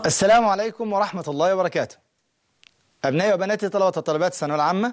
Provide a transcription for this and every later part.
السلام عليكم ورحمة الله وبركاته أبنائي وبناتي طلبة وطالبات الثانوية العامة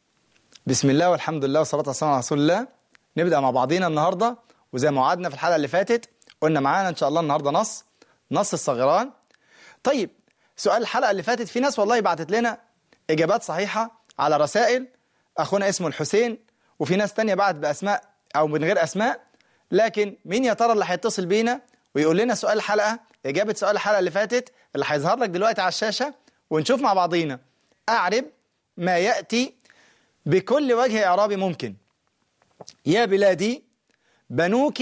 بسم الله والحمد لله والصلاة والسلام على رسول الله نبدأ مع بعضينا النهاردة وزي ما وعدنا في الحلقة اللي فاتت قلنا معانا إن شاء الله النهاردة نص نص الصغيران طيب سؤال الحلقة اللي فاتت في ناس والله بعتت لنا إجابات صحيحة على رسائل أخونا اسمه الحسين وفي ناس تانية بعت بأسماء أو من غير أسماء لكن مين يا ترى اللي هيتصل بينا ويقول لنا سؤال الحلقة إجابة سؤال الحلقة اللي فاتت اللي هيظهر لك دلوقتي على الشاشة ونشوف مع بعضينا أعرب ما يأتي بكل وجه إعرابي ممكن يا بلادي بنوك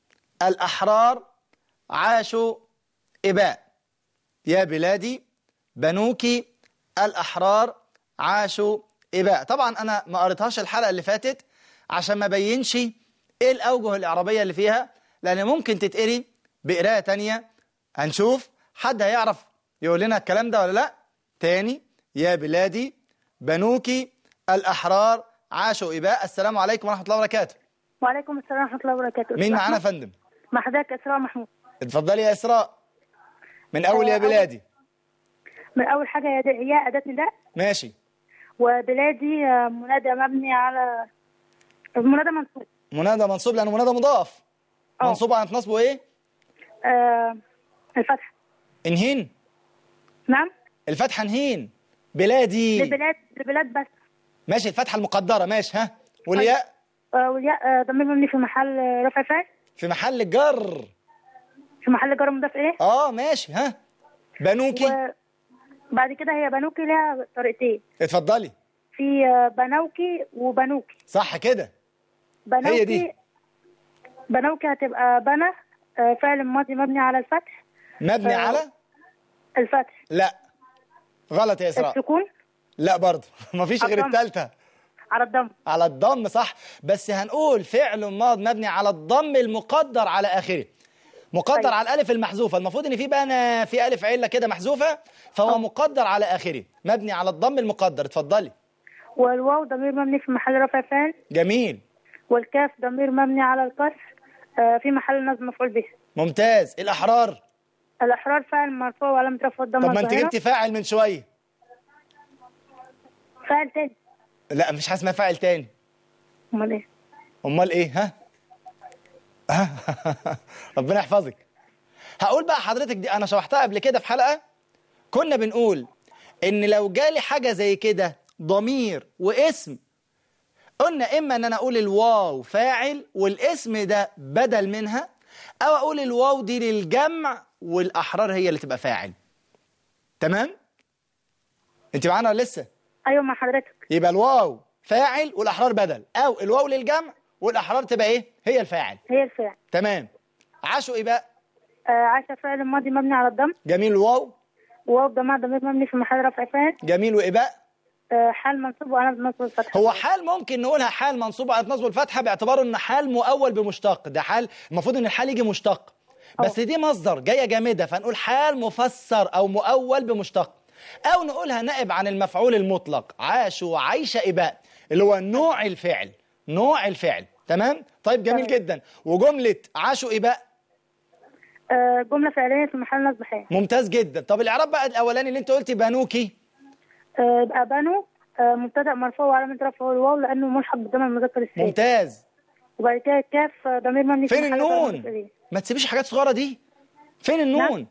الأحرار عاشوا إباء يا بلادي بنوك الأحرار عاشوا إباء طبعا أنا ما قريتهاش الحلقة اللي فاتت عشان ما بينش إيه الأوجه الإعرابية اللي فيها لأن ممكن تتقري بقراءة تانية هنشوف حد هيعرف يقول لنا الكلام ده ولا لا تاني يا بلادي بنوك الأحرار عاشوا إباء السلام عليكم ورحمة الله وبركاته وعليكم السلام ورحمة الله وبركاته مين معانا يا فندم مع حضرتك إسراء محمود اتفضلي يا إسراء من أول يا آه، أول- بلادي من أول حاجة يا د- يا أداة نداء ماشي وبلادي آه، منادى مبني على منادى منصوب منادى منصوب لأنه منادى مضاف أه. منصوب على نصبه إيه آه الفتح انهين نعم الفتحة انهين بلادي لبلاد لبلاد بس ماشي الفتحة المقدرة ماشي ها والياء آه والياء آه، ضمير مبني في محل آه، رفع فاعل في محل جر في محل جر مضاف إيه اه ماشي ها بنوكي وبعد كده هي بنوكي لها طريقتين اتفضلي في آه، بنوكي وبنوكي صح كده بنوكي هي دي. بنوكي هتبقى بنى آه، فعل ماضي مبني على الفتح مبني آه. على الفتح لا غلط يا إسراء السكون لا برضه مفيش غير الضم. التالتة على الضم على الضم صح بس هنقول فعل ماض مبني على الضم المقدر على آخره مقدر طيب. على الألف المحذوفة المفروض إن في بقى أنا في ألف علة كده محذوفة فهو مقدر على آخره مبني على الضم المقدر اتفضلي والواو ضمير مبني في محل رفع فاعل جميل والكاف ضمير مبني على الكسر آه، في محل نصب مفعول به ممتاز الأحرار الأحرار فاعل مرفوع وعلامة رفعه الضمة طب ما أنت الظاهرة. جبتي فاعل من شوية فاعل تاني لا مفيش حاجة اسمها فاعل تاني أمال إيه؟ امال ايه ها ها؟ ربنا يحفظك هقول بقى حضرتك دي انا شرحتها قبل كده في حلقه كنا بنقول ان لو جالي حاجه زي كده ضمير واسم قلنا اما ان انا اقول الواو فاعل والاسم ده بدل منها او اقول الواو دي للجمع والاحرار هي اللي تبقى فاعل تمام انت معانا ولا لسه أيوة مع حضرتك يبقى الواو فاعل والاحرار بدل او الواو للجمع والاحرار تبقى ايه هي الفاعل هي الفاعل تمام عاشوا ايه بقى آه، عاش فعل ماضي مبني على الضم جميل الواو وواو ضمير ضمير مبني في محل رفع فاعل جميل وإباء آه، حال منصوب وعلامة نصب الفتح هو حال ممكن نقولها حال منصوب على نصب الفتحة باعتباره ان حال مؤول بمشتق ده حال المفروض ان الحال يجي مشتق بس دي مصدر جاية جامدة فنقول حال مفسر او مؤول بمشتق او نقولها نائب عن المفعول المطلق عاشوا عيش إباء اللي هو نوع الفعل نوع الفعل تمام طيب جميل تمام. جدا وجملة عاشوا إباء آه، جملة فعلية في محل نصب حال ممتاز جدا طب الاعراب بقى الاولاني اللي انت قلتي بنوكي آه، يبقى بنو آه، مبتدأ مرفوع وعلامة رفعه الواو لأنه ملحق بالضمير المذكر السالم ممتاز وبعد كده الكاف آه، ضمير مبني في فين محل رفع النون مفعول به. ما تسيبيش حاجات صغيره دي فين النون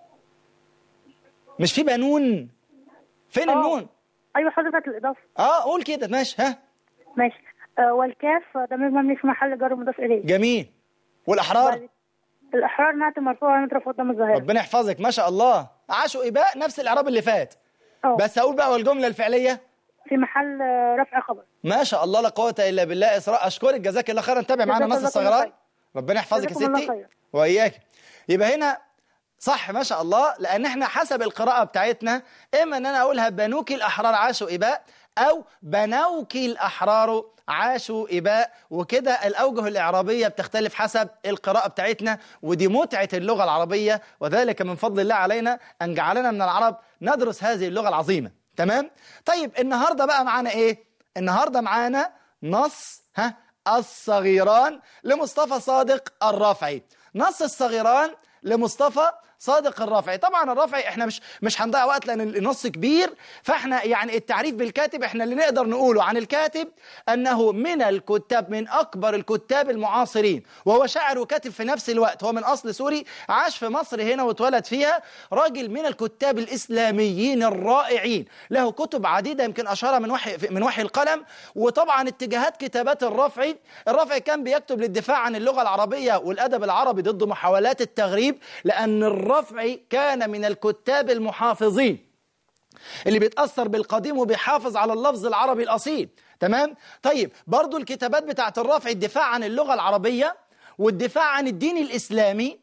مش في بنون فين آه. النون أيوة حذفت الإضافة اه قول كده ماشي ها ماشي آه، والكاف آه، ضمير مبني في محل جر مضاف إليه جميل والاحرار بعد- الأحرار نعت مرفوع وعلامة رفعه الضمة الظاهرة ربنا يحفظك ما شاء الله عاشوا اباء نفس الاعراب اللي فات أه بس اقول بقى والجمله الفعليه في محل آه، رفع خبر ما شاء الله لا قوه الا بالله اسراء اشكرك جزاك الله خيرا تابع معانا جزاك نص الله الصغيران خير. ربنا يحفظك يا جزاكم الله ستي خير. واياك يبقى هنا صح ما شاء الله لان احنا حسب القراءه بتاعتنا اما ان انا اقولها بنوك الاحرار عاشوا اباء او بنوك الاحرار عاشوا اباء وكده الاوجه الاعرابيه بتختلف حسب القراءه بتاعتنا ودي متعه اللغه العربيه وذلك من فضل الله علينا ان جعلنا من العرب ندرس هذه اللغه العظيمه تمام طيب النهارده بقى معانا ايه النهارده معانا نص ها الصغيران لمصطفى صادق الرافعي نص الصغيران لمصطفى صادق الرفعي طبعا الرفعي احنا مش مش هنضيع وقت لان النص كبير فاحنا يعني التعريف بالكاتب احنا اللي نقدر نقوله عن الكاتب انه من الكتاب من اكبر الكتاب المعاصرين وهو شاعر وكاتب في نفس الوقت هو من اصل سوري عاش في مصر هنا واتولد فيها راجل من الكتاب الاسلاميين الرائعين له كتب عديده يمكن اشهرها من وحي من وحي القلم وطبعا اتجاهات كتابات الرفعي الرفعي كان بيكتب للدفاع عن اللغه العربيه والادب العربي ضد محاولات التغريب لان الرفعي كان من الكتاب المحافظين اللي بيتأثر بالقديم وبيحافظ على اللفظ العربي الأصيل تمام؟ طيب برضو الكتابات بتاعت الرافع الدفاع عن اللغة العربية والدفاع عن الدين الإسلامي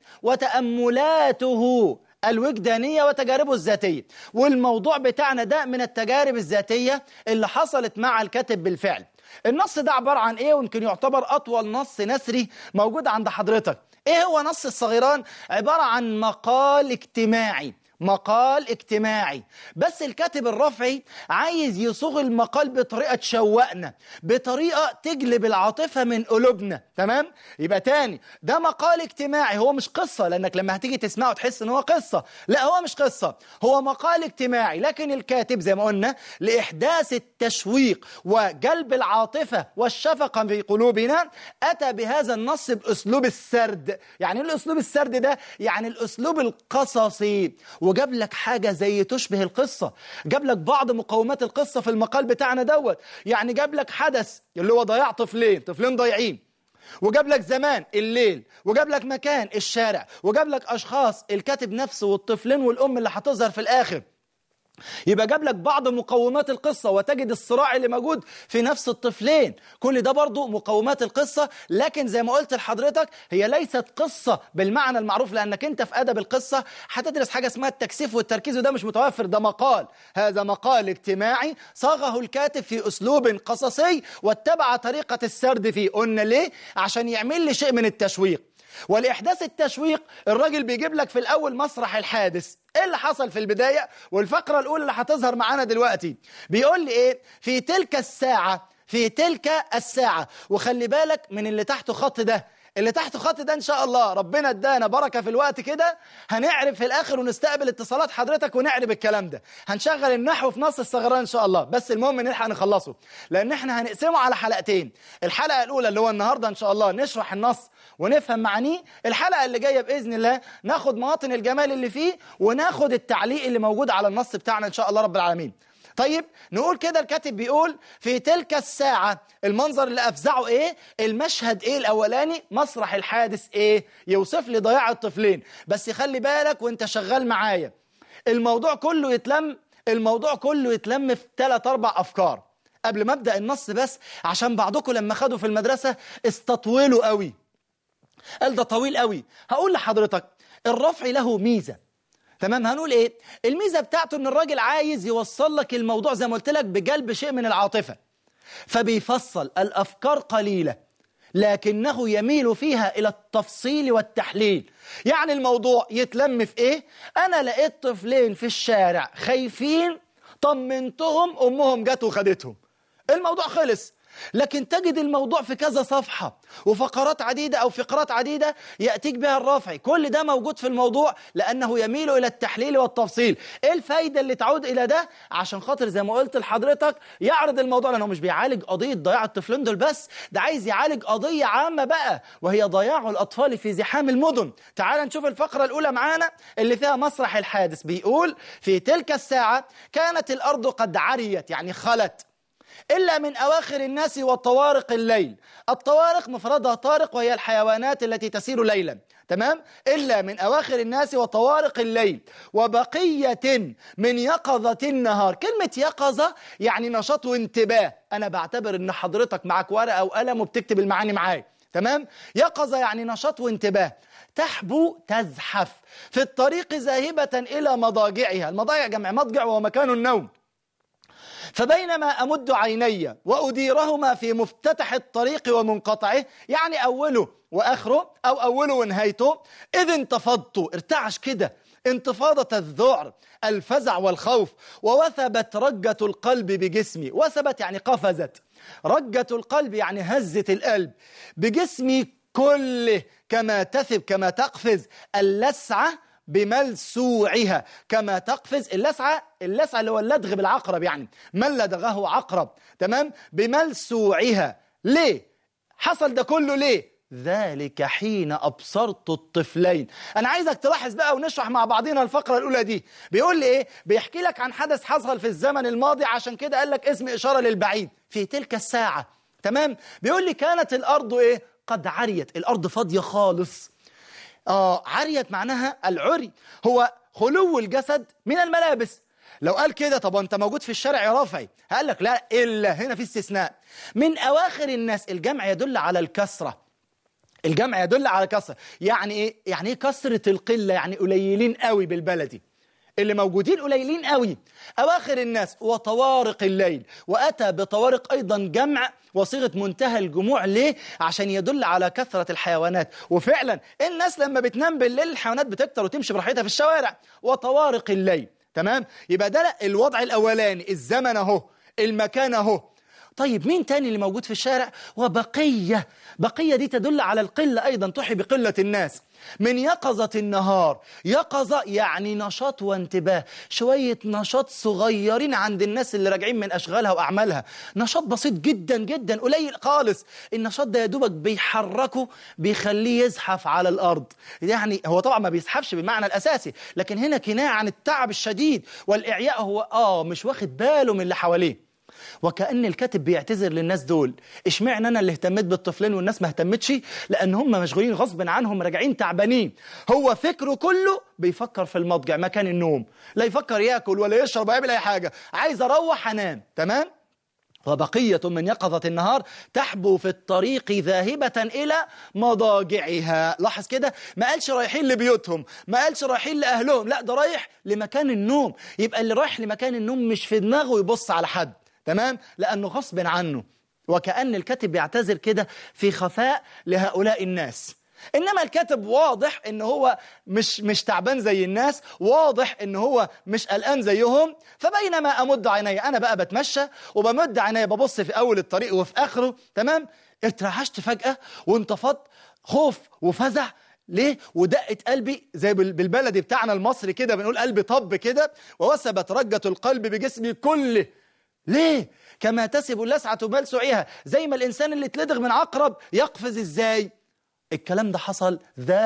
وتأملاته الوجدانية وتجاربه الذاتية والموضوع بتاعنا ده من التجارب الذاتية اللي حصلت مع الكاتب بالفعل النص ده عبارة عن ايه ويمكن يعتبر أطول نص نثري موجود عند حضرتك ايه هو نص الصغيران عبارة عن مقال اجتماعي مقال اجتماعي بس الكاتب الرفعي عايز يصوغ المقال بطريقة تشوقنا بطريقة تجلب العاطفة من قلوبنا تمام يبقى تاني ده مقال اجتماعي هو مش قصة لأنك لما هتيجي تسمعه تحس ان هو قصة لا هو مش قصة هو مقال اجتماعي لكن الكاتب زي ما قلنا لإحداث التشويق وجلب العاطفة والشفقة في قلوبنا أتى بهذا النص بأسلوب السرد يعني الأسلوب السرد ده يعني الأسلوب القصصي وجاب لك حاجة زي تشبه القصة جاب لك بعض مقومات القصة في المقال بتاعنا دوت يعني جاب لك حدث اللي هو ضياع طفلين طفلين ضايعين وجاب لك زمان الليل وجاب لك مكان الشارع وجاب لك أشخاص الكاتب نفسه والطفلين والأم اللي هتظهر في الآخر يبقى جاب لك بعض مقومات القصة وتجد الصراع اللي موجود في نفس الطفلين كل ده برضو مقومات القصة لكن زي ما قلت لحضرتك هي ليست قصة بالمعنى المعروف لأنك أنت في أدب القصة هتدرس حاجة اسمها التكثيف والتركيز وده مش متوفر ده مقال هذا مقال اجتماعي صاغه الكاتب في أسلوب قصصي واتبع طريقة السرد فيه قلنا ليه؟ عشان يعمل لي شيء من التشويق ولإحداث التشويق الراجل بيجيب لك في الأول مسرح الحادث ايه اللي حصل في البداية والفقرة الأولى اللي هتظهر معانا دلوقتي بيقول لي ايه في تلك الساعة في تلك الساعة وخلي بالك من اللي تحته خط ده اللي تحت خط ده ان شاء الله ربنا ادانا بركه في الوقت كده هنعرف في الاخر ونستقبل اتصالات حضرتك ونعرف الكلام ده هنشغل النحو في نص الثغران ان شاء الله بس المهم نلحق نخلصه لان احنا هنقسمه على حلقتين الحلقه الاولى اللي هو النهارده ان شاء الله نشرح النص ونفهم معانيه الحلقه اللي جايه باذن الله ناخد مواطن الجمال اللي فيه وناخد التعليق اللي موجود على النص بتاعنا ان شاء الله رب العالمين طيب نقول كده الكاتب بيقول في تلك الساعة المنظر اللي أفزعه إيه المشهد إيه الأولاني مسرح الحادث إيه يوصف لي ضياع الطفلين بس خلي بالك وانت شغال معايا الموضوع كله يتلم الموضوع كله يتلم في ثلاث أربع أفكار قبل ما أبدأ النص بس عشان بعضكم لما خدوا في المدرسة استطولوا قوي قال ده طويل قوي هقول لحضرتك الرفع له ميزة تمام هنقول ايه الميزه بتاعته ان الراجل عايز يوصل لك الموضوع زي ما قلت لك بجلب شيء من العاطفه فبيفصل الافكار قليله لكنه يميل فيها الى التفصيل والتحليل يعني الموضوع يتلم في ايه انا لقيت طفلين في الشارع خايفين طمنتهم امهم جت وخدتهم الموضوع خلص لكن تجد الموضوع في كذا صفحة وفقرات عديدة أو فقرات عديدة يأتيك بها الرافعي كل ده موجود في الموضوع لأنه يميل إلى التحليل والتفصيل إيه الفايدة اللي تعود إلى ده عشان خاطر زي ما قلت لحضرتك يعرض الموضوع لأنه مش بيعالج قضية ضياع الطفلين دول بس ده عايز يعالج قضية عامة بقى وهي ضياع الأطفال في زحام المدن تعال نشوف الفقرة الأولى معانا اللي فيها مسرح الحادث بيقول في تلك الساعة كانت الأرض قد عريت يعني خلت إلا من أواخر الناس وطوارق الليل الطوارق مفردها طارق وهي الحيوانات التي تسير ليلا تمام إلا من أواخر الناس وطوارق الليل وبقية من يقظة النهار كلمة يقظة يعني نشاط وانتباه أنا بعتبر أن حضرتك معك ورقة وقلم وبتكتب المعاني معايا تمام يقظة يعني نشاط وانتباه تحبو تزحف في الطريق ذاهبة إلى مضاجعها المضاجع جمع مضجع وهو مكان النوم فبينما أمد عيني وأديرهما في مفتتح الطريق ومنقطعه يعني أوله وآخره أو أوله ونهايته إذ انتفضت ارتعش كده انتفاضة الذعر الفزع والخوف ووثبت رجة القلب بجسمي وثبت يعني قفزت رجة القلب يعني هزت القلب بجسمي كله كما تثب كما تقفز اللسعة بملسوعها كما تقفز اللسعة اللسعة اللي هو اللدغ بالعقرب يعني من لدغه عقرب تمام بملسوعها ليه حصل ده كله ليه ذلك حين أبصرت الطفلين أنا عايزك تلاحظ بقى ونشرح مع بعضنا الفقرة الأولى دي بيقول لي إيه بيحكي لك عن حدث حصل في الزمن الماضي عشان كده قال لك اسم إشارة للبعيد في تلك الساعة تمام بيقول لي كانت الأرض إيه قد عريت الأرض فاضية خالص آه عريت معناها العري هو خلو الجسد من الملابس لو قال كده طب انت موجود في الشارع يا رافعي هقول لك لا الا هنا في استثناء من اواخر الناس الجمع يدل على الكثره الجمع يدل على كثره يعني ايه يعني ايه كثره القله يعني قليلين قوي بالبلدي اللي موجودين قليلين قوي اواخر الناس وطوارق الليل واتى بطوارق ايضا جمع وصيغه منتهى الجموع ليه عشان يدل على كثره الحيوانات وفعلا الناس لما بتنام بالليل الحيوانات بتكتر وتمشي براحتها في الشوارع وطوارق الليل تمام يبقى ده الوضع الاولاني الزمن اهو المكان اهو طيب مين تاني اللي موجود في الشارع وبقية بقية دي تدل على القلة أيضا تحي بقلة الناس من يقظة النهار يقظة يعني نشاط وانتباه شوية نشاط صغيرين عند الناس اللي راجعين من أشغالها وأعمالها نشاط بسيط جدا جدا قليل خالص النشاط ده يا دوبك بيحركه بيخليه يزحف على الأرض يعني هو طبعا ما بيزحفش بالمعنى الأساسي لكن هنا كناية عن التعب الشديد والإعياء هو آه مش واخد باله من اللي حواليه وكأن الكاتب بيعتذر للناس دول اشمعنى انا اللي اهتميت بالطفلين والناس ما اهتمتش لان هم مشغولين غصب عنهم راجعين تعبانين هو فكره كله بيفكر في المضجع مكان النوم لا يفكر ياكل ولا يشرب ولا يعمل اي حاجه عايز اروح انام تمام وبقية من يقظة النهار تحبو في الطريق ذاهبة إلى مضاجعها لاحظ كده ما قالش رايحين لبيوتهم ما قالش رايحين لأهلهم لا ده رايح لمكان النوم يبقى اللي رايح لمكان النوم مش في دماغه يبص على حد تمام لأنه غصب عنه وكأن الكاتب بيعتذر كده في خفاء لهؤلاء الناس إنما الكاتب واضح إن هو مش مش تعبان زي الناس واضح إن هو مش قلقان زيهم فبينما أمد عيني أنا بقى بتمشى وبمد عيني ببص في أول الطريق وفي آخره تمام اترعشت فجأة وانتفضت خوف وفزع ليه ودقة قلبي زي بالبلدي بتاعنا المصري كده بنقول قلبي طب كده ووثبت رجة القلب بجسمي كله ليه كما تسب اللسعة بال سعيها زي ما الإنسان اللي اتلدغ من عقرب يقفز إزاي الكلام ده حصل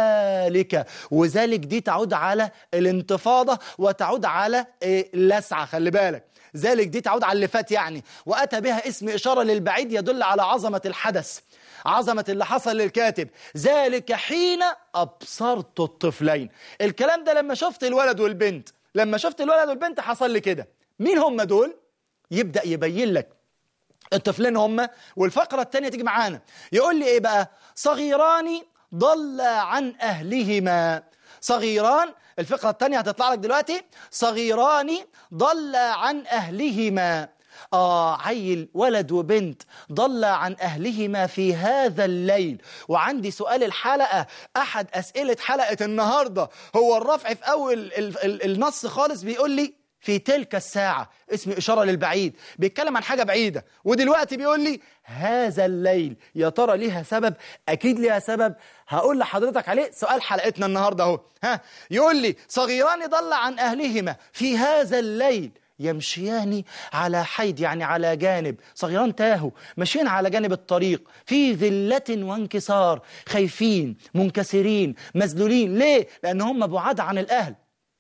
ذلك وذلك دي تعود على الانتفاضة وتعود على اللسعة خلي بالك ذلك دي تعود على اللي فات يعني وأتى بها اسم إشارة للبعيد يدل على عظمة الحدث عظمة اللي حصل للكاتب ذلك حين أبصرت الطفلين الكلام ده لما شفت الولد والبنت لما شفت الولد والبنت حصل لي كده مين هم دول؟ يبدأ يبين لك الطفلين هم والفقرة الثانية تيجي معانا يقول لي ايه بقى صغيران ضل عن أهلهما صغيران الفقرة الثانية هتطلع لك دلوقتي صغيران ضل عن أهلهما آه عيل ولد وبنت ضل عن أهلهما في هذا الليل وعندي سؤال الحلقة أحد أسئلة حلقة النهاردة هو الرفع في أول ال ال النص خالص بيقول لي في تلك الساعة اسم إشارة للبعيد بيتكلم عن حاجة بعيدة ودلوقتي بيقول لي هذا الليل يا ترى ليها سبب أكيد ليها سبب هقول لحضرتك عليه سؤال حلقتنا النهاردة اهو ها يقول لي صغيران ضل عن أهلهما في هذا الليل يمشيان على حيد يعني على جانب صغيران تاهوا ماشيين على جانب الطريق في ذلة وانكسار خايفين منكسرين مذلولين ليه؟ لأن هم بعاد عن الأهل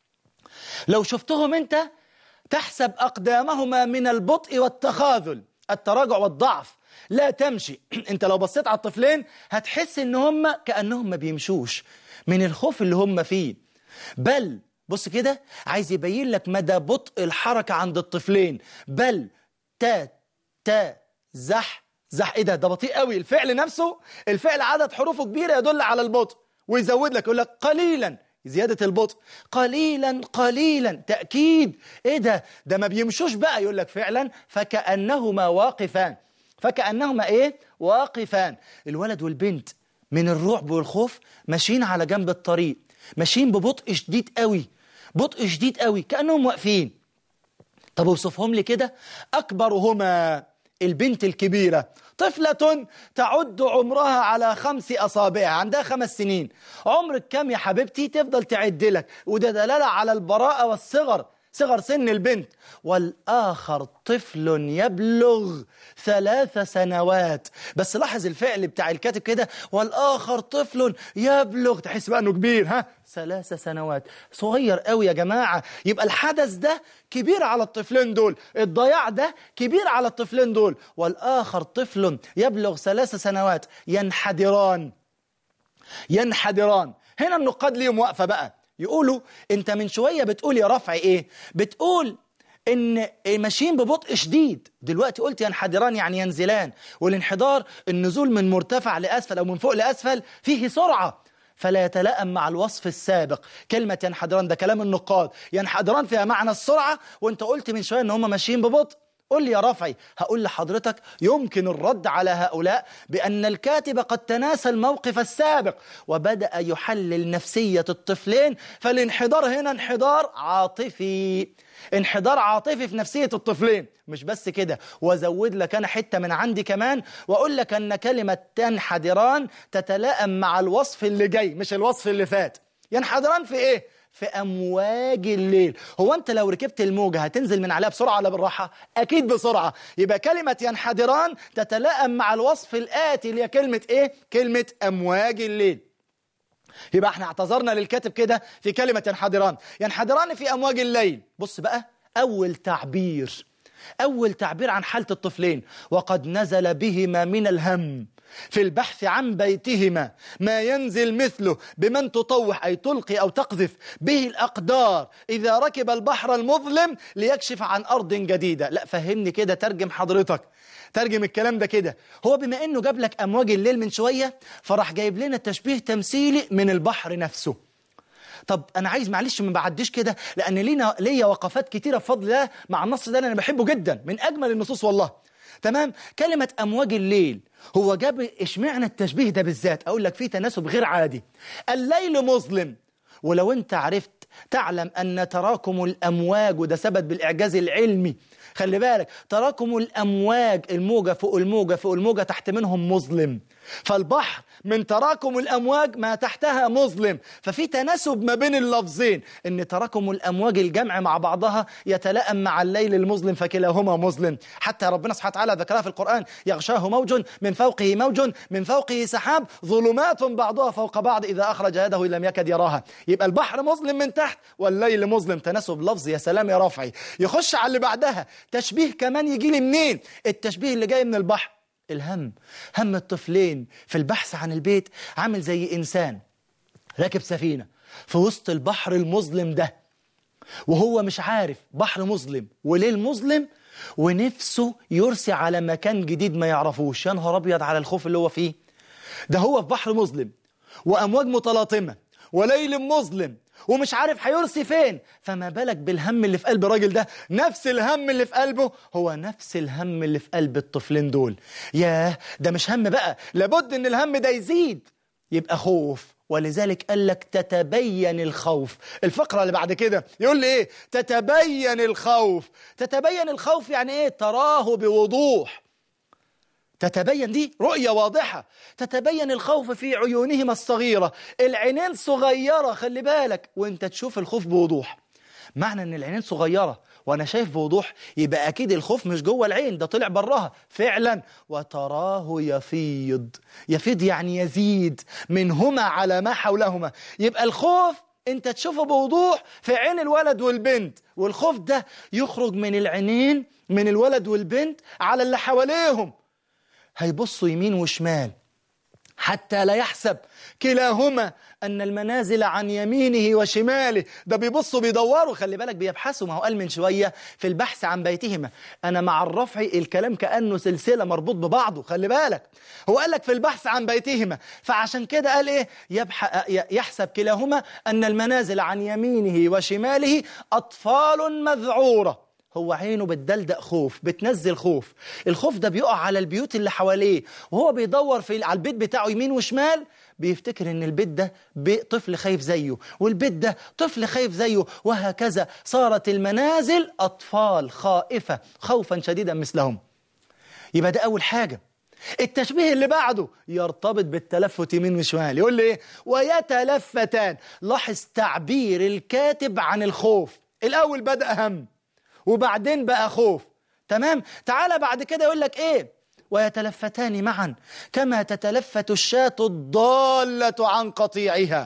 لو شفتهم انت تحسب أقدامهما من البطء والتخاذل التراجع والضعف لا تمشي انت لو بصيت على الطفلين هتحس ان هم كأنهم ما بيمشوش من الخوف اللي هم فيه بل بص كده عايز يبين لك مدى بطء الحركة عند الطفلين بل تا تا زح زح ايه ده ده بطيء قوي الفعل نفسه الفعل عدد حروفه كبيرة يدل على البطء ويزود لك يقول لك قليلا زيادة البطء قليلا قليلا تأكيد ايه ده ده ما بيمشوش بقى يقول لك فعلا فكأنهما واقفان فكأنهما ايه واقفان الولد والبنت من الرعب والخوف ماشيين على جنب الطريق ماشيين ببطء شديد قوي بطء شديد قوي كأنهم واقفين طب اوصفهم لي كده أكبرهما البنت الكبيرة طفلة تعد عمرها على خمس أصابع عندها خمس سنين عمرك كم يا حبيبتي تفضل تعد لك وده دلالة على البراءة والصغر صغر سن البنت والآخر طفل يبلغ ثلاث سنوات بس لاحظ الفعل بتاع الكاتب كده والآخر طفل يبلغ تحس بقى أنه كبير ها ثلاث سنوات صغير قوي يا جماعة يبقى الحدث ده كبير على الطفلين دول الضياع ده كبير على الطفلين دول والآخر طفل يبلغ ثلاث سنوات ينحدران ينحدران هنا النقاد ليهم واقفة بقى يقولوا انت من شوية بتقول يا رفع ايه بتقول ان ماشيين ببطء شديد دلوقتي قلت ينحدران يعني ينزلان والانحدار النزول من مرتفع لأسفل أو من فوق لأسفل فيه سرعة فلا يتلائم مع الوصف السابق كلمة ينحدران ده كلام النقاد ينحدران فيها معنى السرعة وانت قلت من شوية ان هم ماشيين ببطء قل لي يا رفعي هقول لحضرتك يمكن الرد على هؤلاء بأن الكاتب قد تناسى الموقف السابق وبدأ يحلل نفسية الطفلين فالانحدار هنا انحدار عاطفي انحدار عاطفي في نفسية الطفلين مش بس كده وزود لك أنا حتة من عندي كمان وأقول لك أن كلمة تنحدران تتلائم مع الوصف اللي جاي مش الوصف اللي فات ينحدران في إيه؟ في أمواج الليل هو أنت لو ركبت الموجة هتنزل من عليها بسرعة ولا بالراحة أكيد بسرعة يبقى كلمة ينحدران تتلائم مع الوصف الآتي اللي هي كلمة إيه كلمة أمواج الليل يبقى احنا اعتذرنا للكاتب كده في كلمة ينحدران ينحدران في أمواج الليل بص بقى أول تعبير أول تعبير عن حالة الطفلين وقد نزل بهما من الهم في البحث عن بيتهما ما ينزل مثله بمن تطوح أي تلقي أو تقذف به الأقدار إذا ركب البحر المظلم ليكشف عن أرض جديدة لا فهمني كده ترجم حضرتك ترجم الكلام ده كده هو بما انه جاب لك امواج الليل من شويه فراح جايب لنا تشبيه تمثيلي من البحر نفسه طب انا عايز معلش ما بعديش كده لان لينا ليا وقفات كتيره بفضل الله مع النص ده انا بحبه جدا من اجمل النصوص والله تمام كلمه امواج الليل هو جاب اشمعنى التشبيه ده بالذات اقول لك فيه تناسب غير عادي الليل مظلم ولو انت عرفت تعلم ان تراكم الامواج وده ثبت بالاعجاز العلمي خلي بالك تراكم الأمواج الموجة فوق الموجة فوق الموجة تحت منهم مظلم فالبحر من تراكم الأمواج ما تحتها مظلم ففي تناسب ما بين اللفظين ان تراكم الأمواج الجمع مع بعضها يتلائم مع الليل المظلم فكلاهما مظلم حتى ربنا سبحانه وتعالى ذكرها في القرآن يغشاه موج من فوقه موج من فوقه سحاب ظلمات بعضها فوق بعض إذا أخرج يده لم يكد يراها يبقى البحر مظلم من تحت والليل مظلم تناسب لفظ يا سلام يا رافعي يخش على اللي بعدها تشبيه كمان يجي لي منين التشبيه اللي جاي من البحر الهم هم الطفلين في البحث عن البيت عامل زي إنسان راكب سفينة في وسط البحر المظلم ده وهو مش عارف بحر مظلم وليل مظلم ونفسه يرسي على مكان جديد ما يعرفوش يا نهار أبيض على الخوف اللي هو فيه ده هو في بحر مظلم وأمواج متلاطمة وليل مظلم ومش عارف هيرسي فين فما بالك بالهم اللي في قلب الراجل ده نفس الهم اللي في قلبه هو نفس الهم اللي في قلب الطفلين دول ياه ده مش هم بقى لابد ان الهم ده يزيد يبقى خوف ولذلك قال لك تتبين الخوف الفقرة اللي بعد كده يقول لي ايه تتبين الخوف تتبين الخوف يعني ايه تراه بوضوح تتبين دي رؤية واضحة تتبين الخوف في عيونهما الصغيرة العينين صغيرة خلي بالك وانت تشوف الخوف بوضوح معنى ان العينين صغيرة وانا شايف بوضوح يبقى اكيد الخوف مش جوه العين ده طلع براها فعلا وتراه يفيض يفيض يعني يزيد منهما على ما حولهما يبقى الخوف انت تشوفه بوضوح في عين الولد والبنت والخوف ده يخرج من العينين من الولد والبنت على اللي حواليهم هيبصوا يمين وشمال حتى لا يحسب كلاهما أن المنازل عن يمينه وشماله ده بيبصوا بيدوروا خلي بالك بيبحثوا ما هو قال من شوية في البحث عن بيتهما أنا مع الرفع الكلام كأنه سلسلة مربوط ببعضه خلي بالك هو قال لك في البحث عن بيتهما فعشان كده قال إيه يبح... يحسب كلاهما أن المنازل عن يمينه وشماله أطفال مذعورة هو عينه بتدلدق خوف بتنزل خوف الخوف ده بيقع على البيوت اللي حواليه وهو بيدور في على البيت بتاعه يمين وشمال بيفتكر ان البيت ده طفل خايف زيه والبيت ده طفل خايف زيه وهكذا صارت المنازل أطفال خائفة خوفا شديدا مثلهم يبقى ده أول حاجة التشبيه اللي بعده يرتبط بالتلفت يمين وشمال يقول لي ايه ويتلفتان لاحظ تعبير الكاتب عن الخوف الأول بدأ هم وبعدين بقى خوف تمام تعالى بعد كده يقول لك ايه ويتلفتان معا كما تتلفت الشاة الضالة عن قطيعها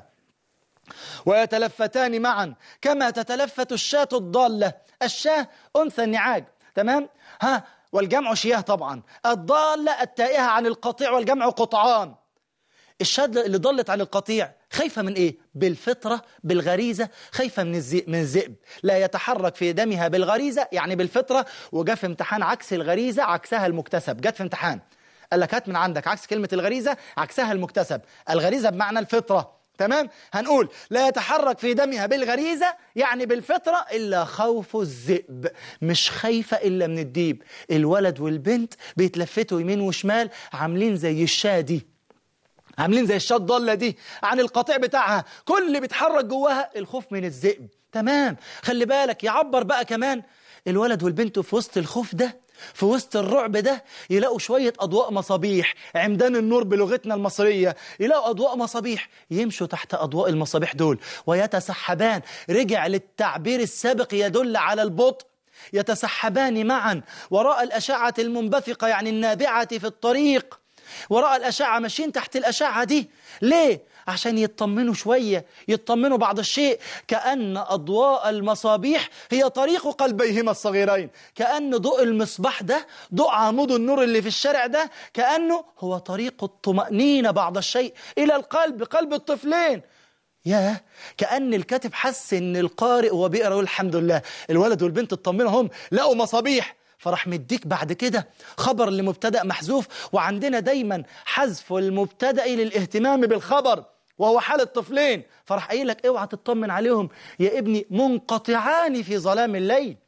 ويتلفتان معا كما تتلفت الشاة الضالة الشاة أنثى النعاج تمام ها والجمع شياه طبعا الضالة التائهة عن القطيع والجمع قطعان الشاة اللي ضلت عن القطيع خايفة من إيه؟ بالفطرة بالغريزة خايفة من الذئب من الذئب لا يتحرك في دمها بالغريزة يعني بالفطرة وجاء في امتحان عكس الغريزة عكسها المكتسب جت في امتحان قال لك هات من عندك عكس كلمة الغريزة عكسها المكتسب الغريزة بمعنى الفطرة تمام هنقول لا يتحرك في دمها بالغريزة يعني بالفطرة إلا خوف الذئب مش خايفة إلا من الديب الولد والبنت بيتلفتوا يمين وشمال عاملين زي الشادي عاملين زي الشاة الضالة دي عن القطيع بتاعها كل اللي بيتحرك جواها الخوف من الذئب تمام خلي بالك يعبر بقى كمان الولد والبنت في وسط الخوف ده في وسط الرعب ده يلاقوا شوية أضواء مصابيح عمدان النور بلغتنا المصرية يلاقوا أضواء مصابيح يمشوا تحت أضواء المصابيح دول ويتسحبان رجع للتعبير السابق يدل على البطء يتسحبان معا وراء الأشعة المنبثقة يعني النابعة في الطريق وراء الأشعة ماشيين تحت الأشعة دي ليه؟ عشان يطمنوا شوية يطمنوا بعض الشيء كأن أضواء المصابيح هي طريق قلبيهما الصغيرين كأن ضوء المصباح ده ضوء عمود النور اللي في الشارع ده كأنه هو طريق الطمأنينة بعض الشيء إلى القلب قلب الطفلين ياه كأن الكاتب حس إن القارئ وهو بيقرأ يقول الحمد لله الولد والبنت اطمنوا هم لقوا مصابيح فراح مديك بعد كده خبر لمبتدأ محذوف وعندنا دايما حذف المبتدأ للاهتمام بالخبر وهو حال الطفلين فراح قايل لك اوعى تطمن عليهم يا ابني منقطعان في ظلام الليل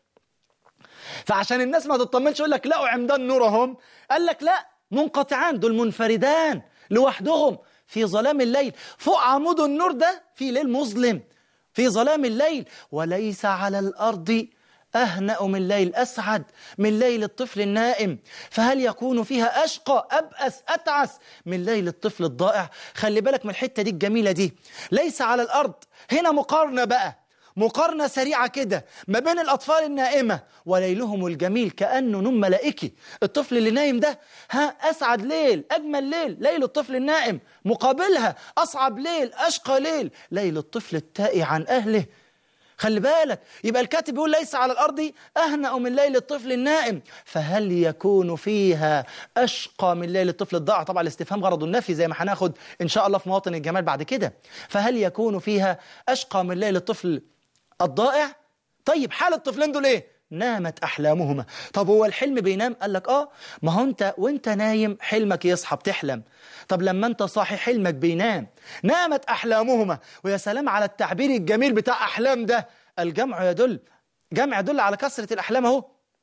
فعشان الناس ما تطمنش يقول لك لقوا عمدان نورهم قال لك لا منقطعان دول منفردان لوحدهم في ظلام الليل فوق عمود النور ده في ليل مظلم في ظلام الليل وليس على الأرض أهنأ من ليل أسعد من ليل الطفل النائم فهل يكون فيها أشقى أبأس أتعس من ليل الطفل الضائع خلي بالك من الحتة دي الجميلة دي ليس على الأرض هنا مقارنة بقى مقارنة سريعة كده ما بين الأطفال النائمة وليلهم الجميل كأنه نوم ملائكي الطفل اللي نايم ده ها أسعد ليل أجمل ليل ليل الطفل النائم مقابلها أصعب ليل أشقى ليل ليل الطفل التائي عن أهله خلي بالك يبقى الكاتب يقول ليس على الأرض أهنأ من ليل الطفل النائم فهل يكون فيها أشقى من ليل الطفل الضائع طبعا الاستفهام غرض النفي زي ما هناخد إن شاء الله في مواطن الجمال بعد كده فهل يكون فيها أشقى من ليل الطفل الضائع طيب حال الطفلين دول ايه نامت احلامهما طب هو الحلم بينام قال لك اه ما هو انت وانت نايم حلمك يصحى بتحلم طب لما انت صاحي حلمك بينام نامت احلامهما ويا سلام على التعبير الجميل بتاع احلام ده الجمع يدل جمع يدل على كثرة الاحلام اهو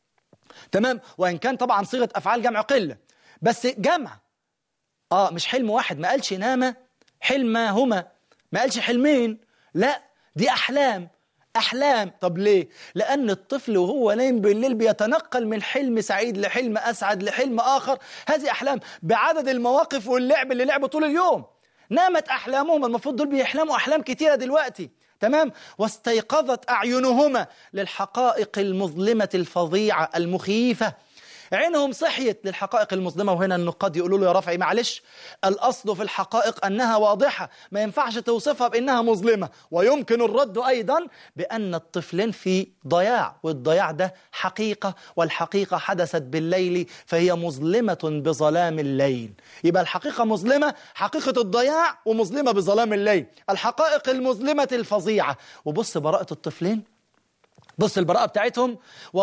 تمام وان كان طبعا صيغة افعال جمع قلة بس جمع اه مش حلم واحد ما قالش نام حلمهما ما قالش حلمين لا دي احلام أحلام طب ليه؟ لأن الطفل وهو نايم بالليل بيتنقل من حلم سعيد لحلم أسعد لحلم آخر هذه أحلام بعدد المواقف واللعب اللي لعبه طول اليوم نامت أحلامهم المفروض دول بيحلموا أحلام كتيرة دلوقتي تمام واستيقظت أعينهما للحقائق المظلمة الفظيعة المخيفة عينهم صحيت للحقائق المظلمة وهنا النقاد يقولوا له يا رفعي معلش الأصل في الحقائق أنها واضحة ما ينفعش توصفها بأنها مظلمة ويمكن الرد أيضا بأن الطفلين في ضياع والضياع ده حقيقة والحقيقة حدثت بالليل فهي مظلمة بظلام الليل يبقى الحقيقة مظلمة حقيقة الضياع ومظلمة بظلام الليل الحقائق المظلمة الفظيعة وبص براءة الطفلين بص البراءة بتاعتهم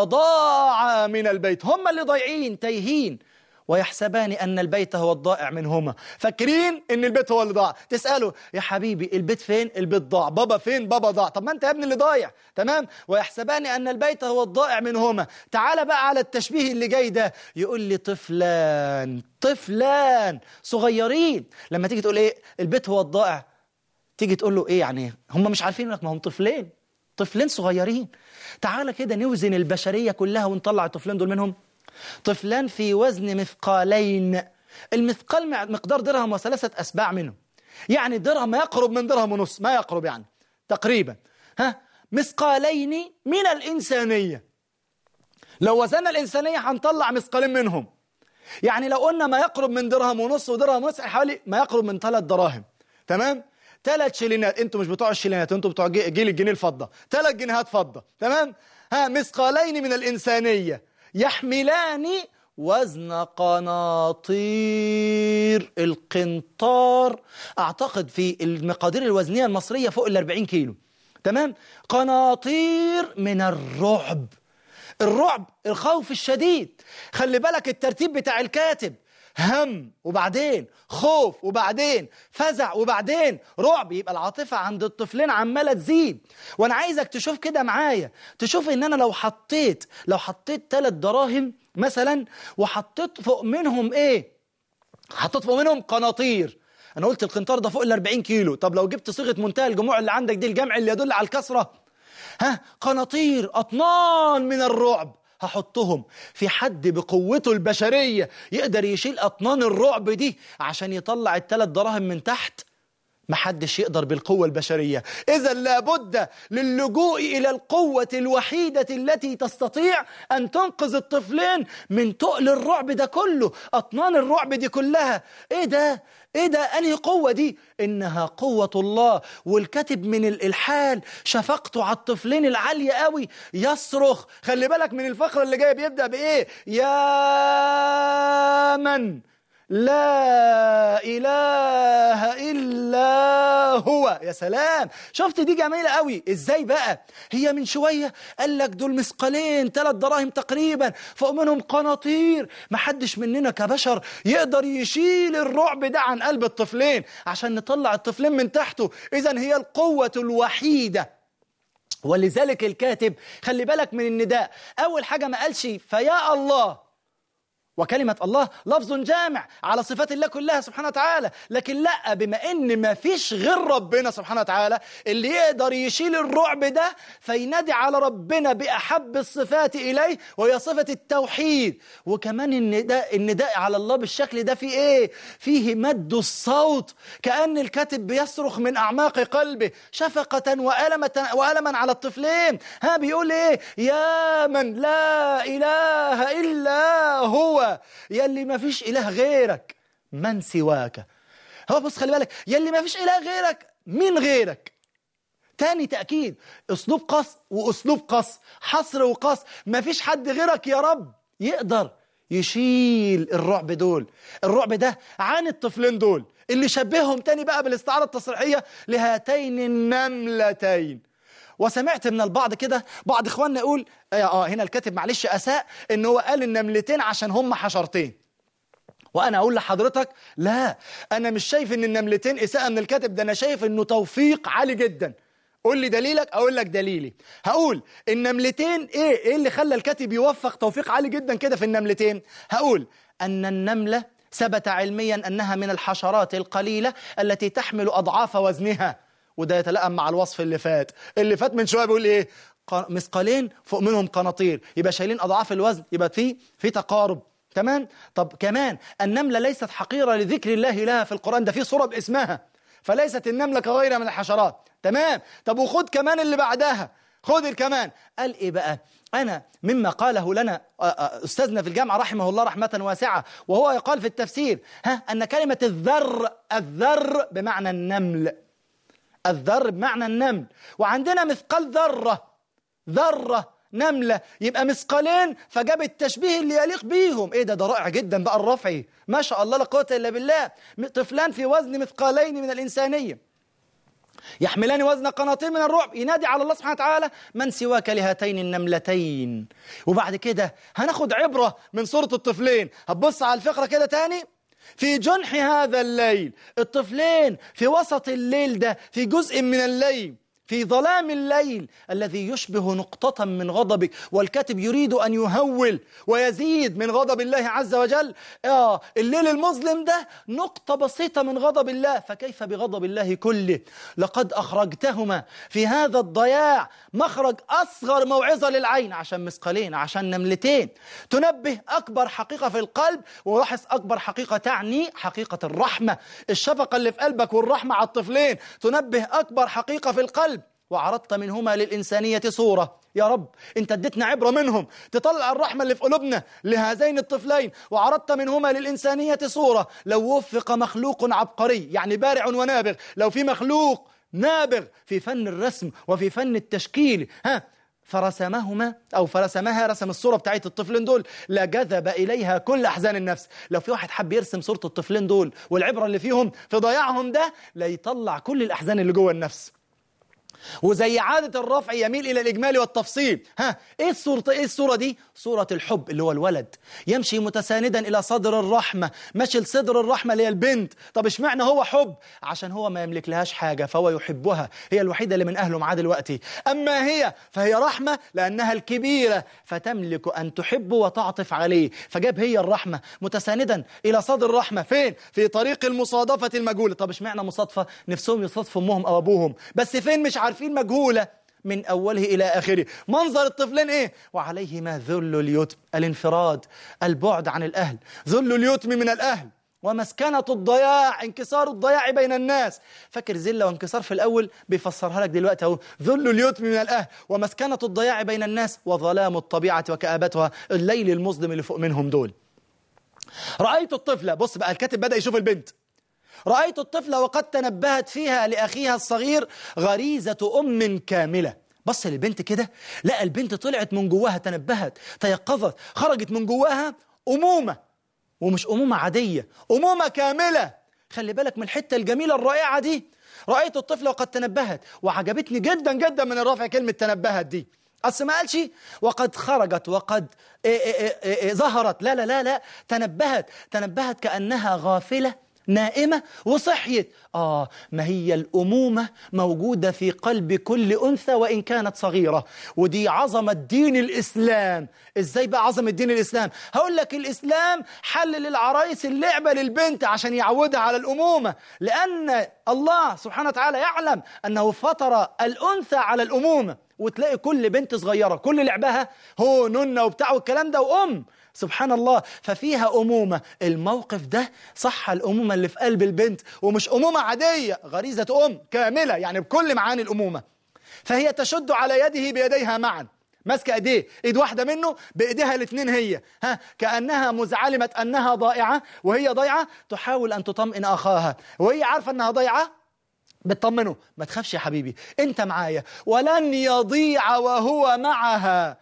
وضاع من البيت هم اللي ضايعين تايهين ويحسبان أن البيت هو الضائع منهما فاكرين أن البيت هو اللي ضاع تسأله يا حبيبي البيت فين البيت ضاع بابا فين بابا ضاع طب ما أنت يا ابني اللي ضايع تمام ويحسبان أن البيت هو الضائع منهما تعال بقى على التشبيه اللي جاي ده يقول لي طفلان طفلان صغيرين لما تيجي تقول ايه البيت هو الضائع تيجي تقول له ايه يعني هم مش عارفين انك ما هم طفلين طفلين صغيرين تعالى كده نوزن البشرية كلها ونطلع الطفلين دول منهم طفلان في وزن مثقالين المثقال مع- مقدار درهم وثلاثة أسباع منه يعني درهم ما يقرب من درهم ونص ما يقرب يعني تقريبا ها مثقالين من الإنسانية لو وزننا الإنسانية هنطلع مثقالين منهم يعني لو قلنا ما يقرب من درهم ونص ودرهم ونص حوالي ما يقرب من ثلاث دراهم تمام ثلاث شيلينات انتوا مش بتوع الشيلينات انتوا بتوع جي- جيل الجنيه الفضه ثلاث جنيهات فضه تمام ها مثقالين من الانسانيه يحملان وزن قناطير القنطار اعتقد في المقادير الوزنيه المصريه فوق ال 40 كيلو تمام قناطير من الرعب الرعب الخوف الشديد خلي بالك الترتيب بتاع الكاتب هم وبعدين خوف وبعدين فزع وبعدين رعب يبقى العاطفة عند الطفلين عمالة تزيد وانا عايزك تشوف كده معايا تشوف ان انا لو حطيت لو حطيت ثلاث دراهم مثلا وحطيت فوق منهم ايه حطيت فوق منهم قناطير انا قلت القنطار ده فوق ال 40 كيلو طب لو جبت صيغه منتهى الجموع اللي عندك دي الجمع اللي يدل على الكثره ها قناطير اطنان من الرعب هحطهم في حد بقوته البشريه يقدر يشيل اطنان الرعب دي عشان يطلع الثلاث دراهم من تحت محدش يقدر بالقوة البشرية إذا لابد للجوء إلى القوة الوحيدة التي تستطيع أن تنقذ الطفلين من تقل الرعب ده كله أطنان الرعب دي كلها إيه ده؟ إيه ده؟ أنهي قوة دي؟ إنها قوة الله والكاتب من الإلحال شفقته على الطفلين العالية قوي يصرخ خلي بالك من الفقرة اللي جاية بيبدأ بإيه؟ يا من لا إله إلا هو يا سلام شفت دي جميلة قوي إزاي بقى هي من شوية قال لك دول مثقالين ثلاث دراهم تقريبا فوق منهم قناطير محدش مننا كبشر يقدر يشيل الرعب ده عن قلب الطفلين عشان نطلع الطفلين من تحته إذا هي القوة الوحيدة ولذلك الكاتب خلي بالك من النداء أول حاجة ما قالش فيا الله وكلمة الله لفظ جامع على صفات الله كلها سبحانه وتعالى لكن لا بما ان ما فيش غير ربنا سبحانه وتعالى اللي يقدر يشيل الرعب ده فينادي على ربنا بأحب الصفات إليه وهي صفة التوحيد وكمان النداء, النداء على الله بالشكل ده فيه ايه فيه مد الصوت كأن الكاتب بيصرخ من أعماق قلبه شفقة وألمة وألما على الطفلين ها بيقول ايه يا من لا إله إلا هو يلي ما فيش إله غيرك من سواك هو بص خلي بالك يلي ما فيش إله غيرك مين غيرك تاني تأكيد أسلوب قص وأسلوب قص حصر وقص ما فيش حد غيرك يا رب يقدر يشيل الرعب دول الرعب ده عن الطفلين دول اللي شبههم تاني بقى بالاستعارة التصريحية لهاتين النملتين وسمعت من البعض كده بعض اخواننا يقول اه هنا الكاتب معلش اساء ان هو قال النملتين عشان هم حشرتين وانا اقول لحضرتك لا انا مش شايف ان النملتين اساءه من الكاتب ده انا شايف انه توفيق عالي جدا قول لي دليلك اقول لك دليلي هقول النملتين ايه ايه اللي خلى الكاتب يوفق توفيق عالي جدا كده في النملتين هقول ان النمله ثبت علميا انها من الحشرات القليله التي تحمل اضعاف وزنها وده يتلائم مع الوصف اللي فات اللي فات من شويه بيقول ايه مثقالين فوق منهم قناطير يبقى شايلين اضعاف الوزن يبقى في في تقارب تمام طب كمان النمله ليست حقيره لذكر الله لها في القران ده في صوره باسمها فليست النمله كغيرها من الحشرات تمام طب وخد كمان اللي بعدها خد كمان قال ايه بقى أنا مما قاله لنا أستاذنا في الجامعة رحمه الله رحمة واسعة وهو يقال في التفسير ها أن كلمة الذر الذر بمعنى النمل الذر بمعنى النمل وعندنا مثقال ذرة ذرة نملة يبقى مثقالين فجاب التشبيه اللي يليق بيهم ايه ده ده رائع جدا بقى الرفعي ما شاء الله لا قوة الا بالله طفلان في وزن مثقالين من الإنسانية يحملان وزن قناطير من الرعب ينادي على الله سبحانه وتعالى من سواك لهاتين النملتين وبعد كده هناخد عبرة من صورة الطفلين هتبص على الفقرة كده تاني في جنح هذا الليل الطفلين في وسط الليل ده في جزء من الليل في ظلام الليل الذي يشبه نقطة من غضبك والكاتب يريد أن يهول ويزيد من غضب الله عز وجل آه الليل المظلم ده نقطة بسيطة من غضب الله فكيف بغضب الله كله لقد أخرجتهما في هذا الضياع مخرج أصغر موعظة للعين عشان مثقلين عشان نملتين تنبه أكبر حقيقة في القلب ولاحظ أكبر حقيقة تعني حقيقة الرحمة الشفقة اللي في قلبك والرحمة على الطفلين تنبه أكبر حقيقة في القلب وعرضت منهما للإنسانية صورة يا رب انت اديتنا عبرة منهم تطلع الرحمة اللي في قلوبنا لهذين الطفلين وعرضت منهما للإنسانية صورة لو وفق مخلوق عبقري يعني بارع ونابغ لو في مخلوق نابغ في فن الرسم وفي فن التشكيل ها فرسمهما أو فرسمها رسم الصورة بتاعت الطفلين دول لجذب إليها كل أحزان النفس لو في واحد حب يرسم صورة الطفلين دول والعبرة اللي فيهم في ضياعهم ده ليطلع كل الأحزان اللي جوه النفس وزي عادة الرفع يميل إلى الإجمال والتفصيل ها إيه الصورة إيه الصورة دي صورة الحب اللي هو الولد يمشي متساندا إلى صدر الرحمة ماشي لصدر الرحمة اللي هي البنت طب اشمعنى هو حب عشان هو ما يملك لهاش حاجة فهو يحبها هي الوحيدة اللي من أهله معاه دلوقتي أما هي فهي رحمة لأنها الكبيرة فتملك أن تحب وتعطف عليه فجاب هي الرحمة متساندا إلى صدر الرحمة فين في طريق المصادفة المجهولة طب اشمعنى مصادفة نفسهم يصادفوا أمهم أو أبوهم بس فين مش عارفين مجهولة من أوله إلى آخره منظر الطفلين إيه وعليهما ذل اليتم الانفراد البعد عن الأهل ذل اليتم من الأهل ومسكنة الضياع انكسار الضياع بين الناس فاكر ذلة وانكسار في الأول بيفسرها لك دلوقتي اهو ذل اليتم من الأهل ومسكنة الضياع بين الناس وظلام الطبيعة وكآبتها الليل المظلم اللي فوق منهم دول رأيت الطفلة بص بقى الكاتب بدأ يشوف البنت رأيت الطفلة وقد تنبهت فيها لأخيها الصغير غريزة أم كاملة بص للبنت كده لقى البنت طلعت من جواها تنبهت تيقظت خرجت من جواها أمومة ومش أمومة عادية أمومة كاملة خلي بالك من الحتة الجميلة الرائعة دي رأيت الطفلة وقد تنبهت وعجبتني جدا جدا من الرفع كلمة تنبهت دي أصل ما قالش وقد خرجت وقد إيه إيه إيه ظهرت لا لا لا لا تنبهت تنبهت كأنها غافلة نائمة وصحيت آه ما هي الأمومة موجودة في قلب كل أنثى وإن كانت صغيرة ودي عظمة دين الإسلام إزاي بقى عظمة دين الإسلام هقول لك الإسلام حل للعرايس اللعبة للبنت عشان يعودها على الأمومة لأن الله سبحانه وتعالى يعلم أنه فطر الأنثى على الأمومة وتلاقي كل بنت صغيرة كل لعبها هو نونة وبتاع والكلام ده وأم سبحان الله ففيها أمومة الموقف ده صح الأمومة اللي في قلب البنت ومش أمومة عادية غريزة أم كاملة يعني بكل معاني الأمومة فهي تشد على يده بيديها معا ماسكه ايديه ايد واحده منه بايديها الاثنين هي ها كانها مزعلمه انها ضائعه وهي ضيعه تحاول ان تطمئن اخاها وهي عارفه انها ضيعه بتطمنه ما تخافش يا حبيبي انت معايا ولن يضيع وهو معها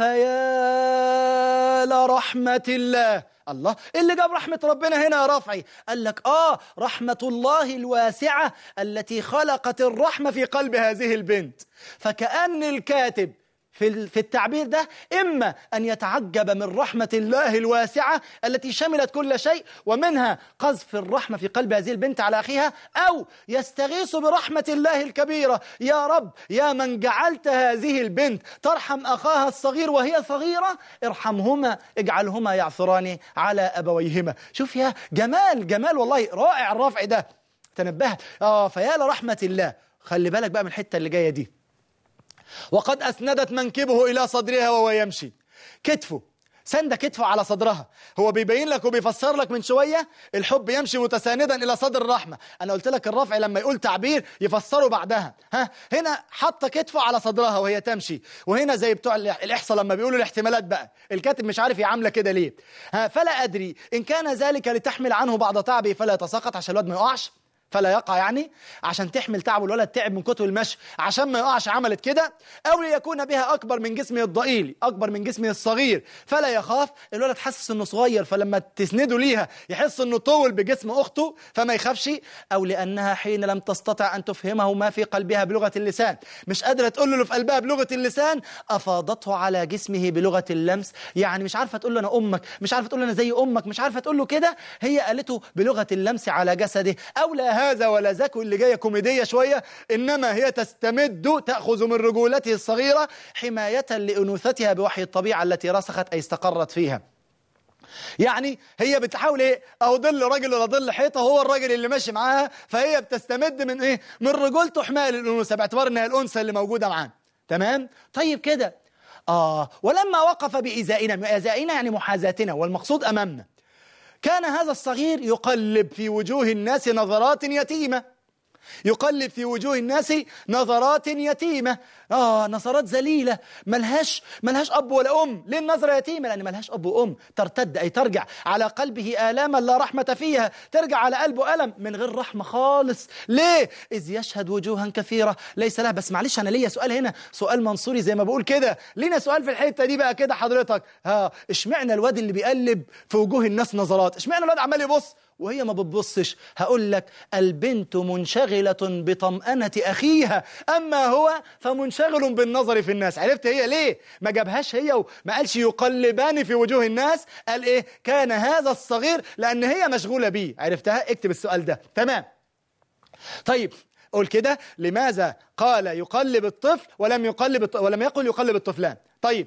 فيا لرحمة الله الله إيه اللي جاب رحمة ربنا هنا يا رفعي قال لك آه رحمة الله الواسعة التي خلقت الرحمة في قلب هذه البنت فكأن الكاتب في في التعبير ده إما أن يتعجب من رحمة الله الواسعة التي شملت كل شيء ومنها قذف الرحمة في قلب هذه البنت على أخيها أو يستغيث برحمة الله الكبيرة يا رب يا من جعلت هذه البنت ترحم أخاها الصغير وهي صغيرة ارحمهما اجعلهما يعثران على أبويهما شوف يا جمال جمال والله رائع الرفع ده تنبه آه فيا لرحمة الله خلي بالك بقى من الحتة اللي جاية دي وقد أسندت منكبه إلى صدرها وهو يمشي كتفه سند كتفه على صدرها هو بيبين لك وبيفسر لك من شوية الحب يمشي متساندا إلى صدر الرحمة أنا قلت لك الرفع لما يقول تعبير يفسره بعدها ها هنا حط كتفه على صدرها وهي تمشي وهنا زي بتوع الإحصاء لما بيقولوا الاحتمالات بقى الكاتب مش عارف يعامله كده ليه ها فلا أدري إن كان ذلك لتحمل عنه بعض تعبه فلا يتساقط عشان الواد ما يقعش فلا يقع يعني عشان تحمل تعب الولد تعب من كتر المشي عشان ما يقعش عملت كده او ليكون بها اكبر من جسمه الضئيل اكبر من جسمه الصغير فلا يخاف الولد حاسس انه صغير فلما تسنده ليها يحس انه طول بجسم اخته فما يخافش او لانها حين لم تستطع ان تفهمه ما في قلبها بلغه اللسان مش قادره تقول له اللي في قلبها بلغه اللسان افاضته على جسمه بلغه اللمس يعني مش عارفه تقول له انا امك مش عارفه تقول له انا زي امك مش عارفه تقول له كده هي قالته بلغه اللمس على جسده او لا هذا ولا ذاك اللي جايه كوميديه شويه انما هي تستمد تاخذ من رجولته الصغيره حمايه لانوثتها بوحي الطبيعه التي رسخت اي استقرت فيها يعني هي بتحاول ايه اهو ظل راجل ولا ظل حيطه هو الراجل اللي ماشي معاها فهي بتستمد من ايه من رجولته حمايه للانوثه باعتبار انها الانثى اللي موجوده معاه تمام طيب كده آه ولما وقف بإزائنا إزائنا يعني محاذاتنا والمقصود أمامنا كان هذا الصغير يقلب في وجوه الناس نظرات يتيمة يقلب في وجوه الناس نظرات يتيمة آه نظرات ذليلة ملهاش ملهاش أب ولا أم ليه النظرة يتيمة لأن ملهاش أب وأم ترتد أي ترجع على قلبه آلاما لا رحمة فيها ترجع على قلبه ألم من غير رحمة خالص ليه إذ يشهد وجوها كثيرة ليس لها بس معلش أنا ليا سؤال هنا سؤال منصوري زي ما بقول كده لينا سؤال في الحتة دي بقى كده حضرتك ها اشمعنى الواد اللي بيقلب في وجوه الناس نظرات اشمعنى الواد عمال يبص وهي ما بتبصش هقول لك البنت منشغلة بطمأنة أخيها أما هو فمنشغل بالنظر في الناس عرفت هي ليه ما جابهاش هي وما قالش يقلبان في وجوه الناس قال إيه كان هذا الصغير لأن هي مشغولة بيه عرفتها اكتب السؤال ده تمام طيب قول كده لماذا قال يقلب الطفل ولم يقلب الط... ولم يقل يقلب الطفلان طيب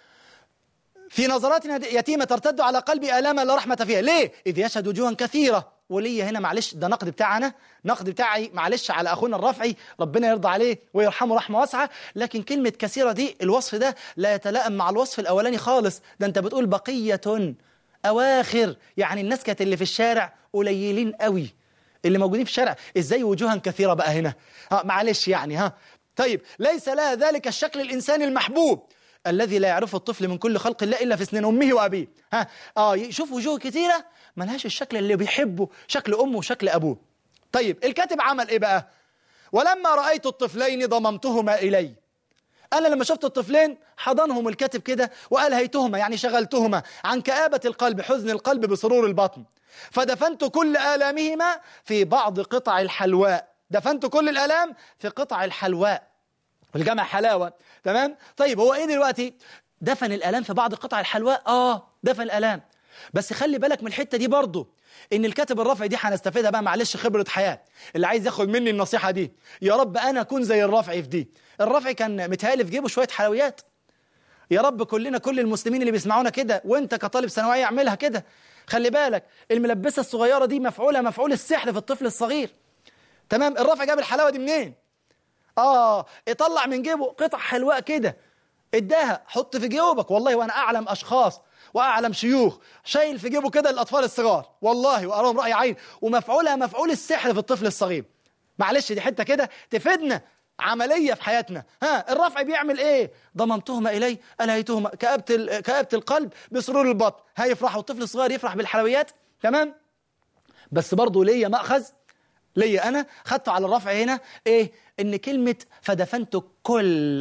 في نظرات يتيمة ترتد على قلبي آلاما لا رحمة فيها ليه؟ إذ يشهد وجوها كثيرة ولي هنا معلش ده نقد بتاعنا نقد بتاعي معلش على أخونا الرفعي ربنا يرضى عليه ويرحمه رحمة واسعة لكن كلمة كثيرة دي الوصف ده لا يتلائم مع الوصف الأولاني خالص ده أنت بتقول بقية أواخر يعني الناس كانت اللي في الشارع قليلين قوي اللي موجودين في الشارع ازاي وجوها كثيرة بقى هنا ها معلش يعني ها طيب ليس لها ذلك الشكل الإنساني المحبوب الذي لا يعرفه الطفل من كل خلق الله إلا في سنين أمه وأبيه ها آه يشوف وجوه كثيرة ملهاش الشكل اللي بيحبه شكل أمه وشكل أبوه طيب الكاتب عمل إيه بقى ولما رأيت الطفلين ضممتهما إلي أنا لما شفت الطفلين حضنهم الكاتب كده وألهيتهما يعني شغلتهما عن كآبة القلب حزن القلب بسرور البطن فدفنت كل آلامهما في بعض قطع الحلواء دفنت كل الآلام في قطع الحلواء والجمع حلاوة تمام طيب هو ايه دلوقتي دفن الالام في بعض قطع الحلواء اه دفن الالام بس خلي بالك من الحته دي برضه ان الكاتب الرافعي دي هنستفيدها بقى معلش خبره حياه اللي عايز ياخد مني النصيحه دي يا رب انا اكون زي الرافعي في دي الرافعي كان متهيألي في جيبه شويه حلويات يا رب كلنا كل المسلمين اللي بيسمعونا كده وانت كطالب ثانويه اعملها كده خلي بالك الملبسه الصغيره دي مفعوله مفعول السحر في الطفل الصغير تمام الرافع جاب الحلاوه دي منين آه يطلع من جيبه قطع حلواء كده اداها حط في جيوبك والله وأنا أعلم أشخاص وأعلم شيوخ شايل في جيبه كده الأطفال الصغار والله وأراهم رأي عين ومفعولها مفعول السحر في الطفل الصغير معلش دي حتة كده تفيدنا عملية في حياتنا ها الرفع بيعمل ايه ضممتهما إلي ألهيتهما كآبة, كآبة القلب بسرور البطن هيفرح والطفل الصغير يفرح بالحلويات تمام بس برضه ليا مأخذ ليا أنا خدته على الرفع هنا إيه إن كلمة فدفنت كل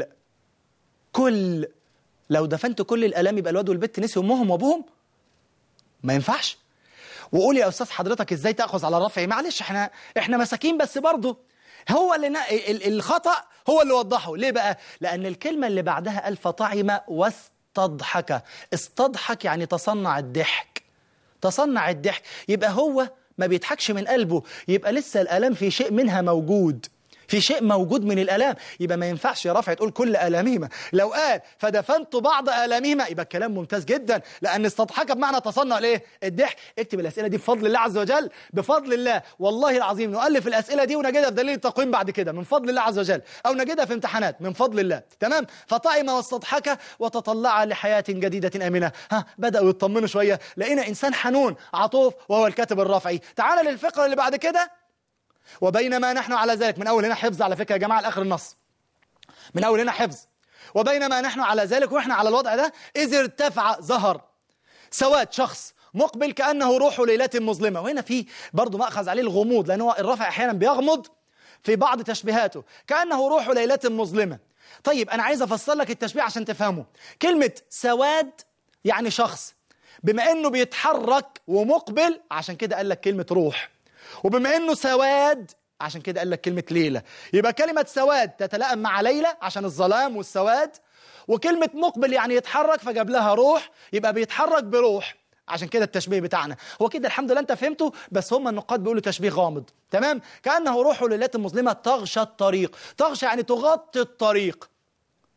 كل لو دفنت كل الآلام يبقى الواد والبت نسي أمهم وأبوهم ما ينفعش وقول يا أستاذ حضرتك إزاي تأخذ على الرفع معلش إحنا إحنا مساكين بس برضه هو اللي نا... الخطأ هو اللي وضحه ليه بقى لأن الكلمة اللي بعدها ألف طعم واستضحك استضحك يعني تصنع الضحك تصنع الضحك يبقى هو ما بيضحكش من قلبه يبقى لسه الآلام في شيء منها موجود في شيء موجود من الآلام يبقى ما ينفعش يا رافع تقول كل آلامهما لو قال فدفنت بعض آلامهما يبقى الكلام ممتاز جدا لأن استضحك بمعنى تصنع ليه الضحك اكتب الأسئلة دي بفضل الله عز وجل بفضل الله والله العظيم نؤلف الأسئلة دي ونجدها في دليل التقويم بعد كده من فضل الله عز وجل أو نجدها في امتحانات من فضل الله تمام فطعم واستضحك وتطلع لحياة جديدة آمنة ها بدأوا يطمنوا شوية لقينا إنسان حنون عطوف وهو الكاتب الرافعي تعال للفقرة اللي بعد كده وبينما نحن على ذلك من أول هنا حفظ على فكرة يا جماعة لآخر النص من أول هنا حفظ وبينما نحن على ذلك وإحنا على الوضع ده إذ ارتفع ظهر سواد شخص مقبل كأنه روح ليلة مظلمة وهنا في برضه مأخذ عليه الغموض لأن هو الرفع أحيانا بيغمض في بعض تشبيهاته كأنه روح ليلة مظلمة طيب أنا عايز أفسر لك التشبيه عشان تفهمه كلمة سواد يعني شخص بما أنه بيتحرك ومقبل عشان كده قال لك كلمة روح وبما انه سواد عشان كده قال لك كلمة ليلة يبقى كلمة سواد تتلائم مع ليلة عشان الظلام والسواد وكلمة مقبل يعني يتحرك فجاب لها روح يبقى بيتحرك بروح عشان كده التشبيه بتاعنا هو كده الحمد لله انت فهمته بس هم النقاد بيقولوا تشبيه غامض تمام كأنه روح ليلة مظلمة تغشى الطريق تغشى يعني تغطي الطريق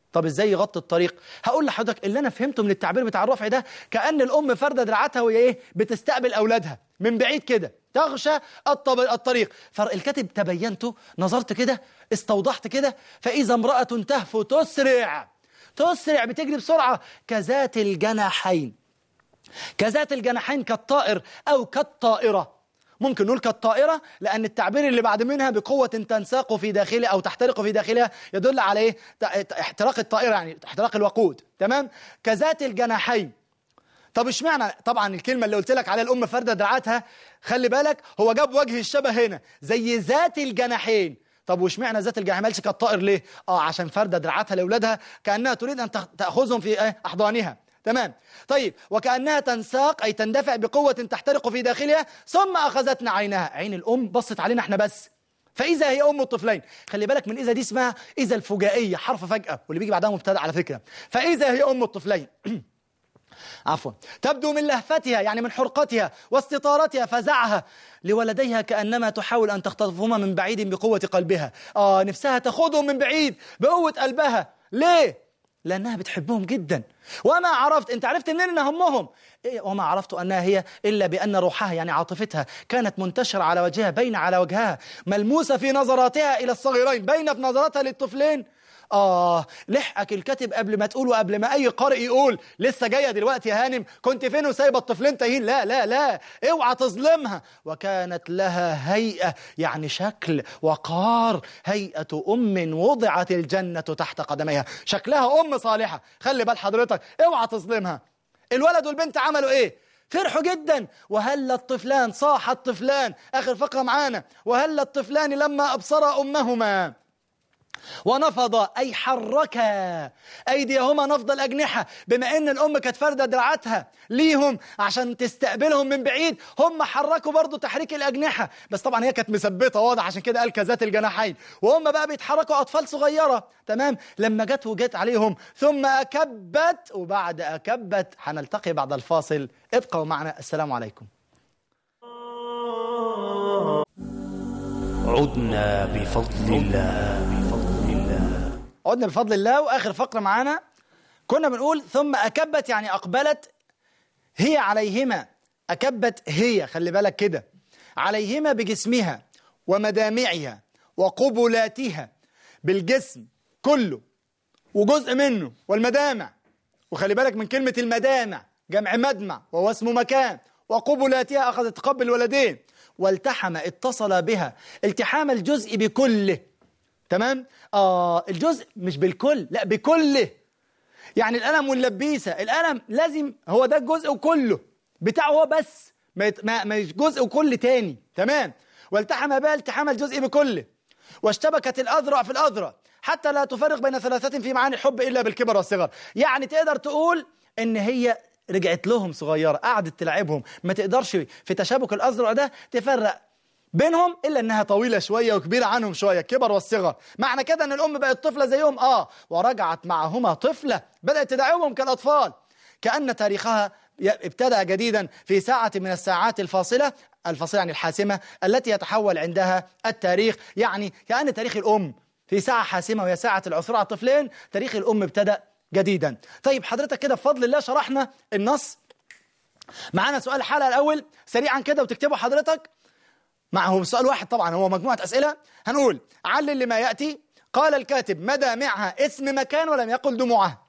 طب ازاي يغطي الطريق هقول لحضرتك اللي انا فهمته من التعبير بتاع الرفع ده كأن الام فردة دراعاتها وهي ايه بتستقبل اولادها من بعيد كده تغشى الطب- الطريق فالكاتب تبينته نظرت كده استوضحت كده فإذا امرأة تهفو تسرع تسرع بتجري بسرعة كذات الجناحين كذات الجناحين كالطائر أو كالطائرة ممكن نقول كالطائرة لأن التعبير اللي بعد منها بقوة تنساق في داخلها أو تحترق في داخلها يدل على إيه؟ ت- احتراق الطائرة يعني احتراق الوقود تمام كذات الجناحين طب اشمعنى طبعا الكلمة اللي قلت لك على الأم فردة دراعاتها خلي بالك هو جاب وجه الشبه هنا زي ذات الجناحين طب واشمعنى ذات الجناحين مالش كالطائر ليه اه عشان فردة دراعاتها لأولادها كأنها تريد أن تأخ- تأخذهم في إيه؟ أحضانها تمام طيب وكأنها تنساق أي تندفع بقوة تحترق في داخلها ثم أخذتنا عينها عين الأم بصت علينا احنا بس فإذا هي أم الطفلين خلي بالك من إذا دي اسمها إذا الفجائية حرف فجأة واللي بيجي بعدها مبتدأ على فكرة فإذا هي أم الطفلين عفوا تبدو من لهفتها يعني من حرقتها واستطارتها فزعها لولديها كأنما تحاول أن تختطفهما من بعيد بقوة قلبها آه نفسها تاخذهم من بعيد بقوة قلبها ليه؟ لأنها بتحبهم جدا وما عرفت أنت عرفت منين أن همهم إيه وما عرفت أنها هي إلا بأن روحها يعني عاطفتها كانت منتشرة على وجهها بين على وجهها ملموسة في نظراتها إلى الصغيرين بين في نظراتها للطفلين آه لحقك الكاتب قبل ما تقول وقبل ما أي قارئ يقول لسه جاية دلوقتي يا هانم كنت فين وسايبة الطفلين تايهين لا لا لا اوعى تظلمها وكانت لها هيئة يعني شكل وقار هيئة أم وضعت الجنة تحت قدميها شكلها أم صالحة خلي بال حضرتك اوعى تظلمها الولد والبنت عملوا ايه فرحوا جدا وهل الطفلان صاح الطفلان آخر فقرة معانا وهل الطفلان لما أبصر أمهما ونفض أي حركا أيديهما نفض الأجنحة بما أن الأم كانت فاردة دراعاتها ليهم عشان تستقبلهم من بعيد هم حركوا برضو تحريك الأجنحة بس طبعا هي كانت مثبتة واضح عشان كده قال كذات الجناحين وهم بقى بيتحركوا أطفال صغيرة تمام لما جت وجت عليهم ثم أكبت وبعد أكبت هنلتقي بعد الفاصل ابقوا معنا السلام عليكم عدنا بفضل الله بفضل الله عدنا بفضل الله واخر فقره معانا كنا بنقول ثم اكبت يعني اقبلت هي عليهما اكبت هي خلي بالك كده عليهما بجسمها ومدامعها وقبلاتها بالجسم كله وجزء منه والمدامع وخلي بالك من كلمة المدامع جمع مدمع وهو اسم مكان وقبلاتها أخذت تقبل الولدين والتحم اتصل بها التحام الجزء بكله تمام آه الجزء مش بالكل لا بكله يعني القلم واللبيسة القلم لازم هو ده الجزء كله بتاعه هو بس ما يت- ما مش جزء وكل تاني تمام والتحم بها التحام الجزء بكله واشتبكت الأذرع في الأذرع حتى لا تفرق بين ثلاثة في معاني الحب إلا بالكبر والصغر يعني تقدر تقول إن هي رجعت لهم صغيرة قعدت تلعبهم ما تقدرش في تشابك الأذرع ده تفرق بينهم إلا إنها طويلة شوية وكبيرة عنهم شوية الكبر والصغر معنى كده إن الأم بقت طفلة زيهم آه ورجعت معهما طفلة بدأت تدعوهم كالأطفال كأن تاريخها ي- ابتدأ جديدا في ساعة من الساعات الفاصلة الفاصلة يعني الحاسمة التي يتحول عندها التاريخ يعني كأن تاريخ الأم في ساعة حاسمة وهي ساعة العثور على الطفلين تاريخ الأم ابتدأ جديدا طيب حضرتك كده بفضل الله شرحنا النص معانا سؤال الحلقة الأول سريعا كده وتكتبه حضرتك معه سؤال واحد طبعا هو مجموعة أسئلة هنقول علل لما يأتي قال الكاتب مدى معها اسم مكان ولم يقل دموعها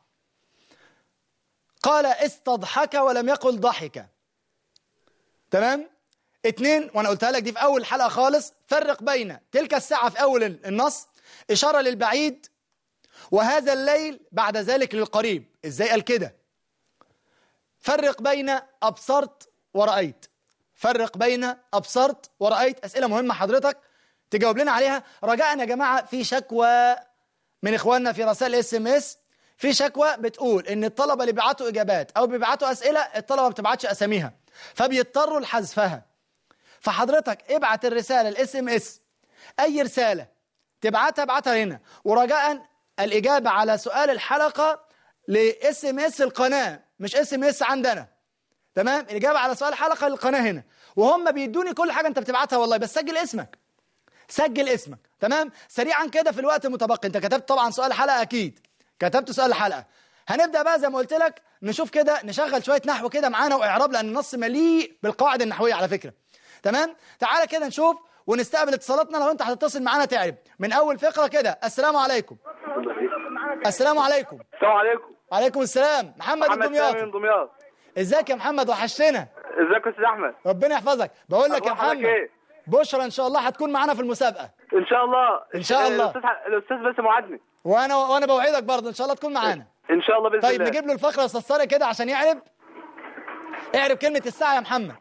قال استضحك ولم يقل ضحك تمام اتنين وانا قلتها لك دي في اول حلقة خالص فرق بين تلك الساعة في اول النص اشارة للبعيد وهذا الليل بعد ذلك للقريب ازاي قال كده فرق بين أبصرت ورأيت فرق بين أبصرت ورأيت أسئلة مهمة حضرتك تجاوب لنا عليها رجاء يا جماعة في شكوى من إخواننا في رسائل اس ام اس في شكوى بتقول إن الطلبة اللي بيبعتوا إجابات أو بيبعتوا أسئلة الطلبة ما بتبعتش أساميها فبيضطروا لحذفها فحضرتك ابعت الرسالة الاس ام اس أي رسالة تبعتها ابعتها هنا ورجاء الإجابة على سؤال الحلقة لاس ام اس القناة مش اس ام اس عندنا تمام الإجابة على سؤال الحلقة للقناة هنا وهم بيدوني كل حاجة أنت بتبعتها والله بس سجل اسمك سجل اسمك تمام سريعا كده في الوقت المتبقي أنت كتبت طبعا سؤال الحلقة أكيد كتبت سؤال الحلقه هنبدا بقى زي ما قلت لك نشوف كده نشغل شويه نحو كده معانا واعراب لان النص مليء بالقواعد النحويه على فكره تمام تعالى كده نشوف ونستقبل اتصالاتنا لو انت هتتصل معانا تعرف من اول فقره كده السلام عليكم السلام عليكم السلام عليكم وعليكم السلام محمد محمد سامي الدمياطي من دمياط ازيك يا محمد وحشتنا ازيك يا استاذ احمد ربنا يحفظك بقول لك يا أخبار حضرتك محمد إيه؟ بشرى ان شاء الله هتكون معانا في المسابقه ان شاء الله إن شاء الله. الاستاذ الاستاذ باسم وعدني وانا وانا بوعدك برضه ان شاء الله تكون معانا ان شاء الله باذن طيب الله نجيب له الفقره يا استاذ طارق كده عشان يعرف اعرف كلمه الساعه يا محمد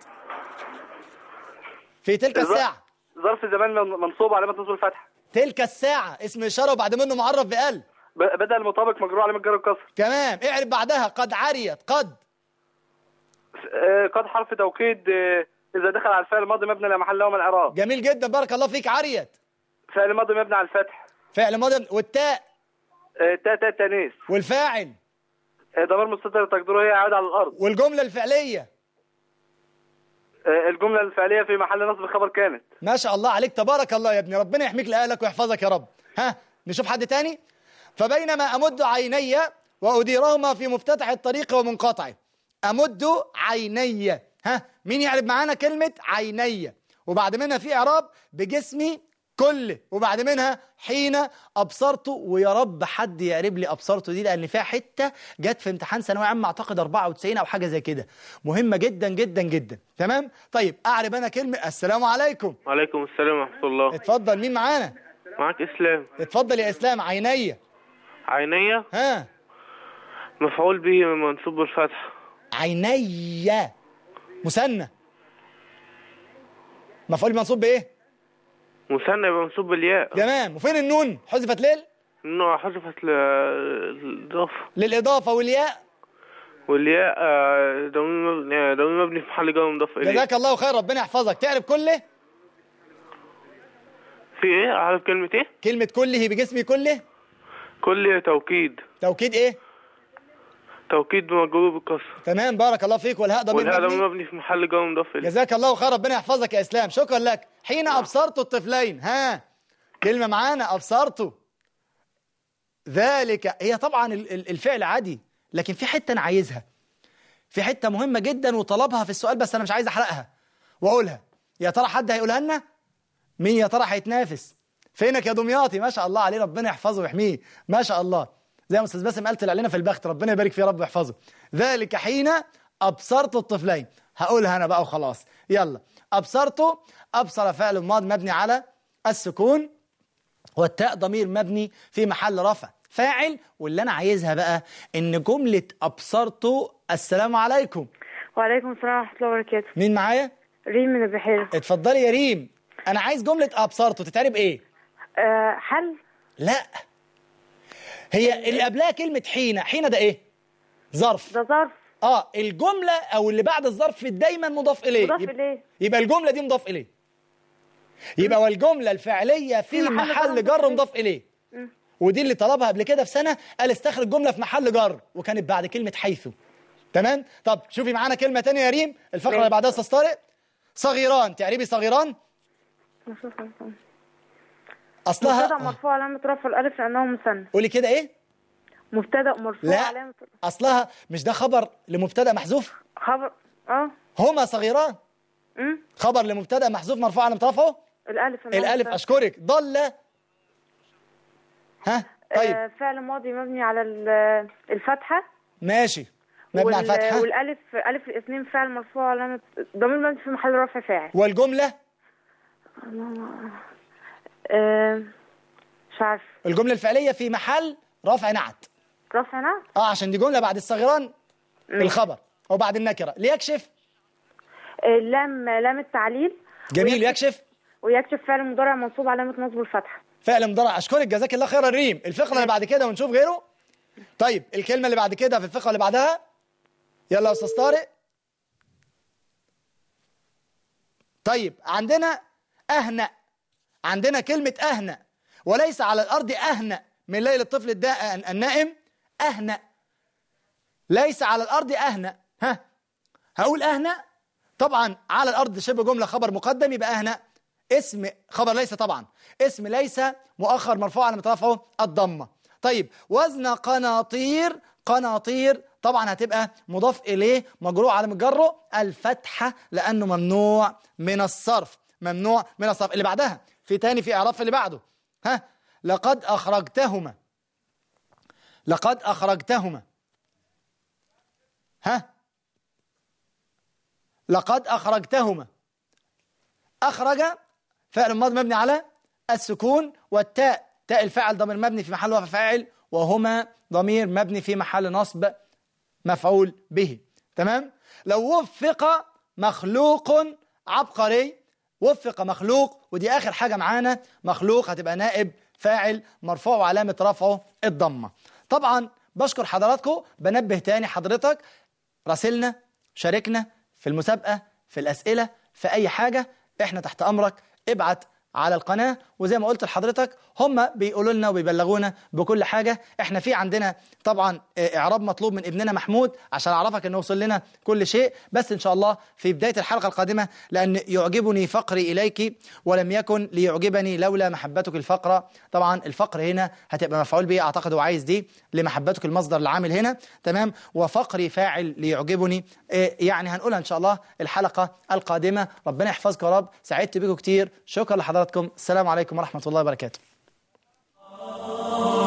في تلك الظرف- الساعه ظرف زمان من- منصوب علامه نصب الفتح تلك الساعه اسم اشاره وبعد منه معرف بقلب ب- بدأ المطابق مجرور علامه جر الكسر تمام اعرف بعدها قد عريت قد آه، قد حرف توكيد آه، اذا دخل على الفعل الماضي مبني لا محل له من الاعراب جميل جدا بارك الله فيك عريت فعل ماضي مبني على الفتح فعل ماضي والتاء آه، تاء تاء تانيث والفاعل آه، ضمير مستتر تقديره هي يعود على الارض والجمله الفعليه آه، الجمله الفعليه في محل نصب خبر كانت ما شاء الله عليك تبارك الله يا ابني ربنا يحميك لأهلك ويحفظك يا رب ها نشوف حد تاني فبينما أمد عيني وأديرهما في مفتتح الطريق ومنقطعه أمد عيني ها مين يعرف معانا كلمة عيني وبعد منها في إعراب بجسمي كله وبعد منها حين أبصرت ويا رب حد يعرب لي أبصرت دي لأن فيها حتة جت في امتحان ثانوية عامة أعتقد 94 أو حاجة زي كده مهمة جدا جدا جدا تمام طيب أعرب أنا كلمة السلام عليكم وعليكم السلام ورحمة الله اتفضل مين معانا معك إسلام اتفضل يا اسلام عينيا عينية ها مفعول به منصوب بالفتح عينيا مثنى مفعول منصوب بايه مثنى يبقى منصوب بالياء تمام وفين النون حذفت ليه إنه حذفت ل- الإضافة للاضافه والياء والياء آه، ضمير مبني آه، ضمير مبني في محل جر مضاف إليه جزاك الله خير ربنا يحفظك تعرف كله في إيه؟ عارف كلمة إيه؟ كلمه كله بجسمي كله كل توكيد توكيد ايه توكيد مجرور بالكسر تمام بارك الله فيك والهاء ضمير والهاء ضمير مبني مبني في محل جر مضاف إليه جزاك الله خير ربنا يحفظك يا اسلام شكرا لك حين ابصرت الطفلين ها كلمه معانا ابصرت ذلك هي طبعا ال- ال- الفعل عادي لكن في حته انا عايزها في حته مهمه جدا وطلبها في السؤال بس انا مش عايز احرقها واقولها يا ترى حد هيقولها لنا مين يا ترى هيتنافس فينك يا دمياطي ما شاء الله عليه ربنا يحفظه ويحميه ما شاء الله زي ما استاذ باسم قال طلع لنا في البخت ربنا يبارك فيه يا رب ويحفظه ذلك حين ابصرت الطفلين هقولها انا بقى وخلاص يلا ابصرت ابصر فعل ماض مبني على السكون والتاء ضمير مبني في محل رفع فاعل واللي انا عايزها بقى ان جمله ابصرت السلام عليكم وعليكم السلام ورحمة الله وبركاته مين معايا ريم من البحيرة اتفضلي يا ريم انا عايز جمله ابصرت تتعرب ايه أه حل لا هي اللي قبلها كلمه حين حين ده ايه ظرف ده ظرف اه الجمله او اللي بعد الظرف دايما مضاف اليه مضاف يبقى, إليه. يبقى الجمله دي مضاف اليه يبقى والجمله الفعليه في في محل محل جر جر مضاف مضاف اليه ودي اللي طلبها قبل كده في سنه قال استخرج جمله في محل جر وكانت بعد كلمه حيث تمام طب شوفي معانا كلمه تانية يا ريم الفقره اللي بعدها استاذ طارق صغيران تعربي صغيران مبتدأ اصلها مرفوع علامة رفع الألف لأنه مثنى قولي كده ايه مبتدأ مرفوع لا علامة اصلها مش ده خبر لمبتدا محذوف خبر اه هما صغيران أمم خبر لمبتدا محذوف مرفوع على رفعه الألف لأنه الالف مثنى. اشكرك ضل ها طيب آه فعل ماضي مبني على ال- الفتحة ماشي مبني على وال- الفتحه والألف ألف الاثنين فعل مرفوع علامة ضمير مبني في محل رفع فاعل والجمله آه مش عارف الجمله الفعليه في محل رفع نعت رفع نعم اه عشان دي جمله بعد الصغيران الخبر او بعد النكره ليكشف آه لام لام التعليل جميل يكشف ويكشف فعل مضارع منصوب علامة نصب الفتحة فعل مضارع اشكرك جزاك الله خيرا ريم الفقره اللي بعد كده ونشوف غيره طيب الكلمه اللي بعد كده في الفقره اللي بعدها يلا يا استاذ طارق طيب عندنا اهنأ عندنا كلمه اهنأ وليس على الارض اهنأ من ليل الطفل الدا- النائم اهنأ ليس على الارض اهنأ ها هقول اهنأ طبعا على الارض شبه جمله خبر مقدم يبقى اهنأ اسم خبر ليس طبعا اسم ليس مؤخر مرفوع على مترفعه الضمه طيب وزن قناطير قناطير طبعا هتبقى مضاف إليه مجروع على مجره الفتحة لأنه ممنوع من الصرف ممنوع من الصرف اللي بعدها في تاني في إعراب في اللي بعده ها لقد أخرجتهما لقد أخرجتهما ها لقد أخرجتهما أخرج فعل ماضي مبني على السكون والتاء تاء الفاعل ضمير مبني في محل رفع فاعل وهما ضمير مبني في محل نصب مفعول به تمام لو وفق مخلوق عبقري وفق مخلوق ودي آخر حاجة معانا مخلوق هتبقى نائب فاعل مرفوع وعلامة رفعه الضمة طبعا بشكر حضراتكم بنبه تاني حضرتك راسلنا شاركنا في المسابقة في الأسئلة في أي حاجة احنا تحت أمرك ابعت على القناة وزي ما قلت لحضرتك هم بيقولوا لنا وبيبلغونا بكل حاجة احنا في عندنا طبعا اه، اعراب مطلوب من ابننا محمود عشان اعرفك انه وصل لنا كل شيء بس ان شاء الله في بداية الحلقة القادمة لان يعجبني فقري اليك ولم يكن ليعجبني لولا محبتك الفقرة طبعا الفقر هنا هتبقى مفعول به اعتقد هو عايز دي لمحبتك المصدر العامل هنا تمام وفقري فاعل ليعجبني اه، يعني هنقولها ان شاء الله الحلقة القادمة ربنا يحفظك يا رب سعدت بكم كتير شكرا لحضراتكم السلام عليكم ورحمة الله وبركاته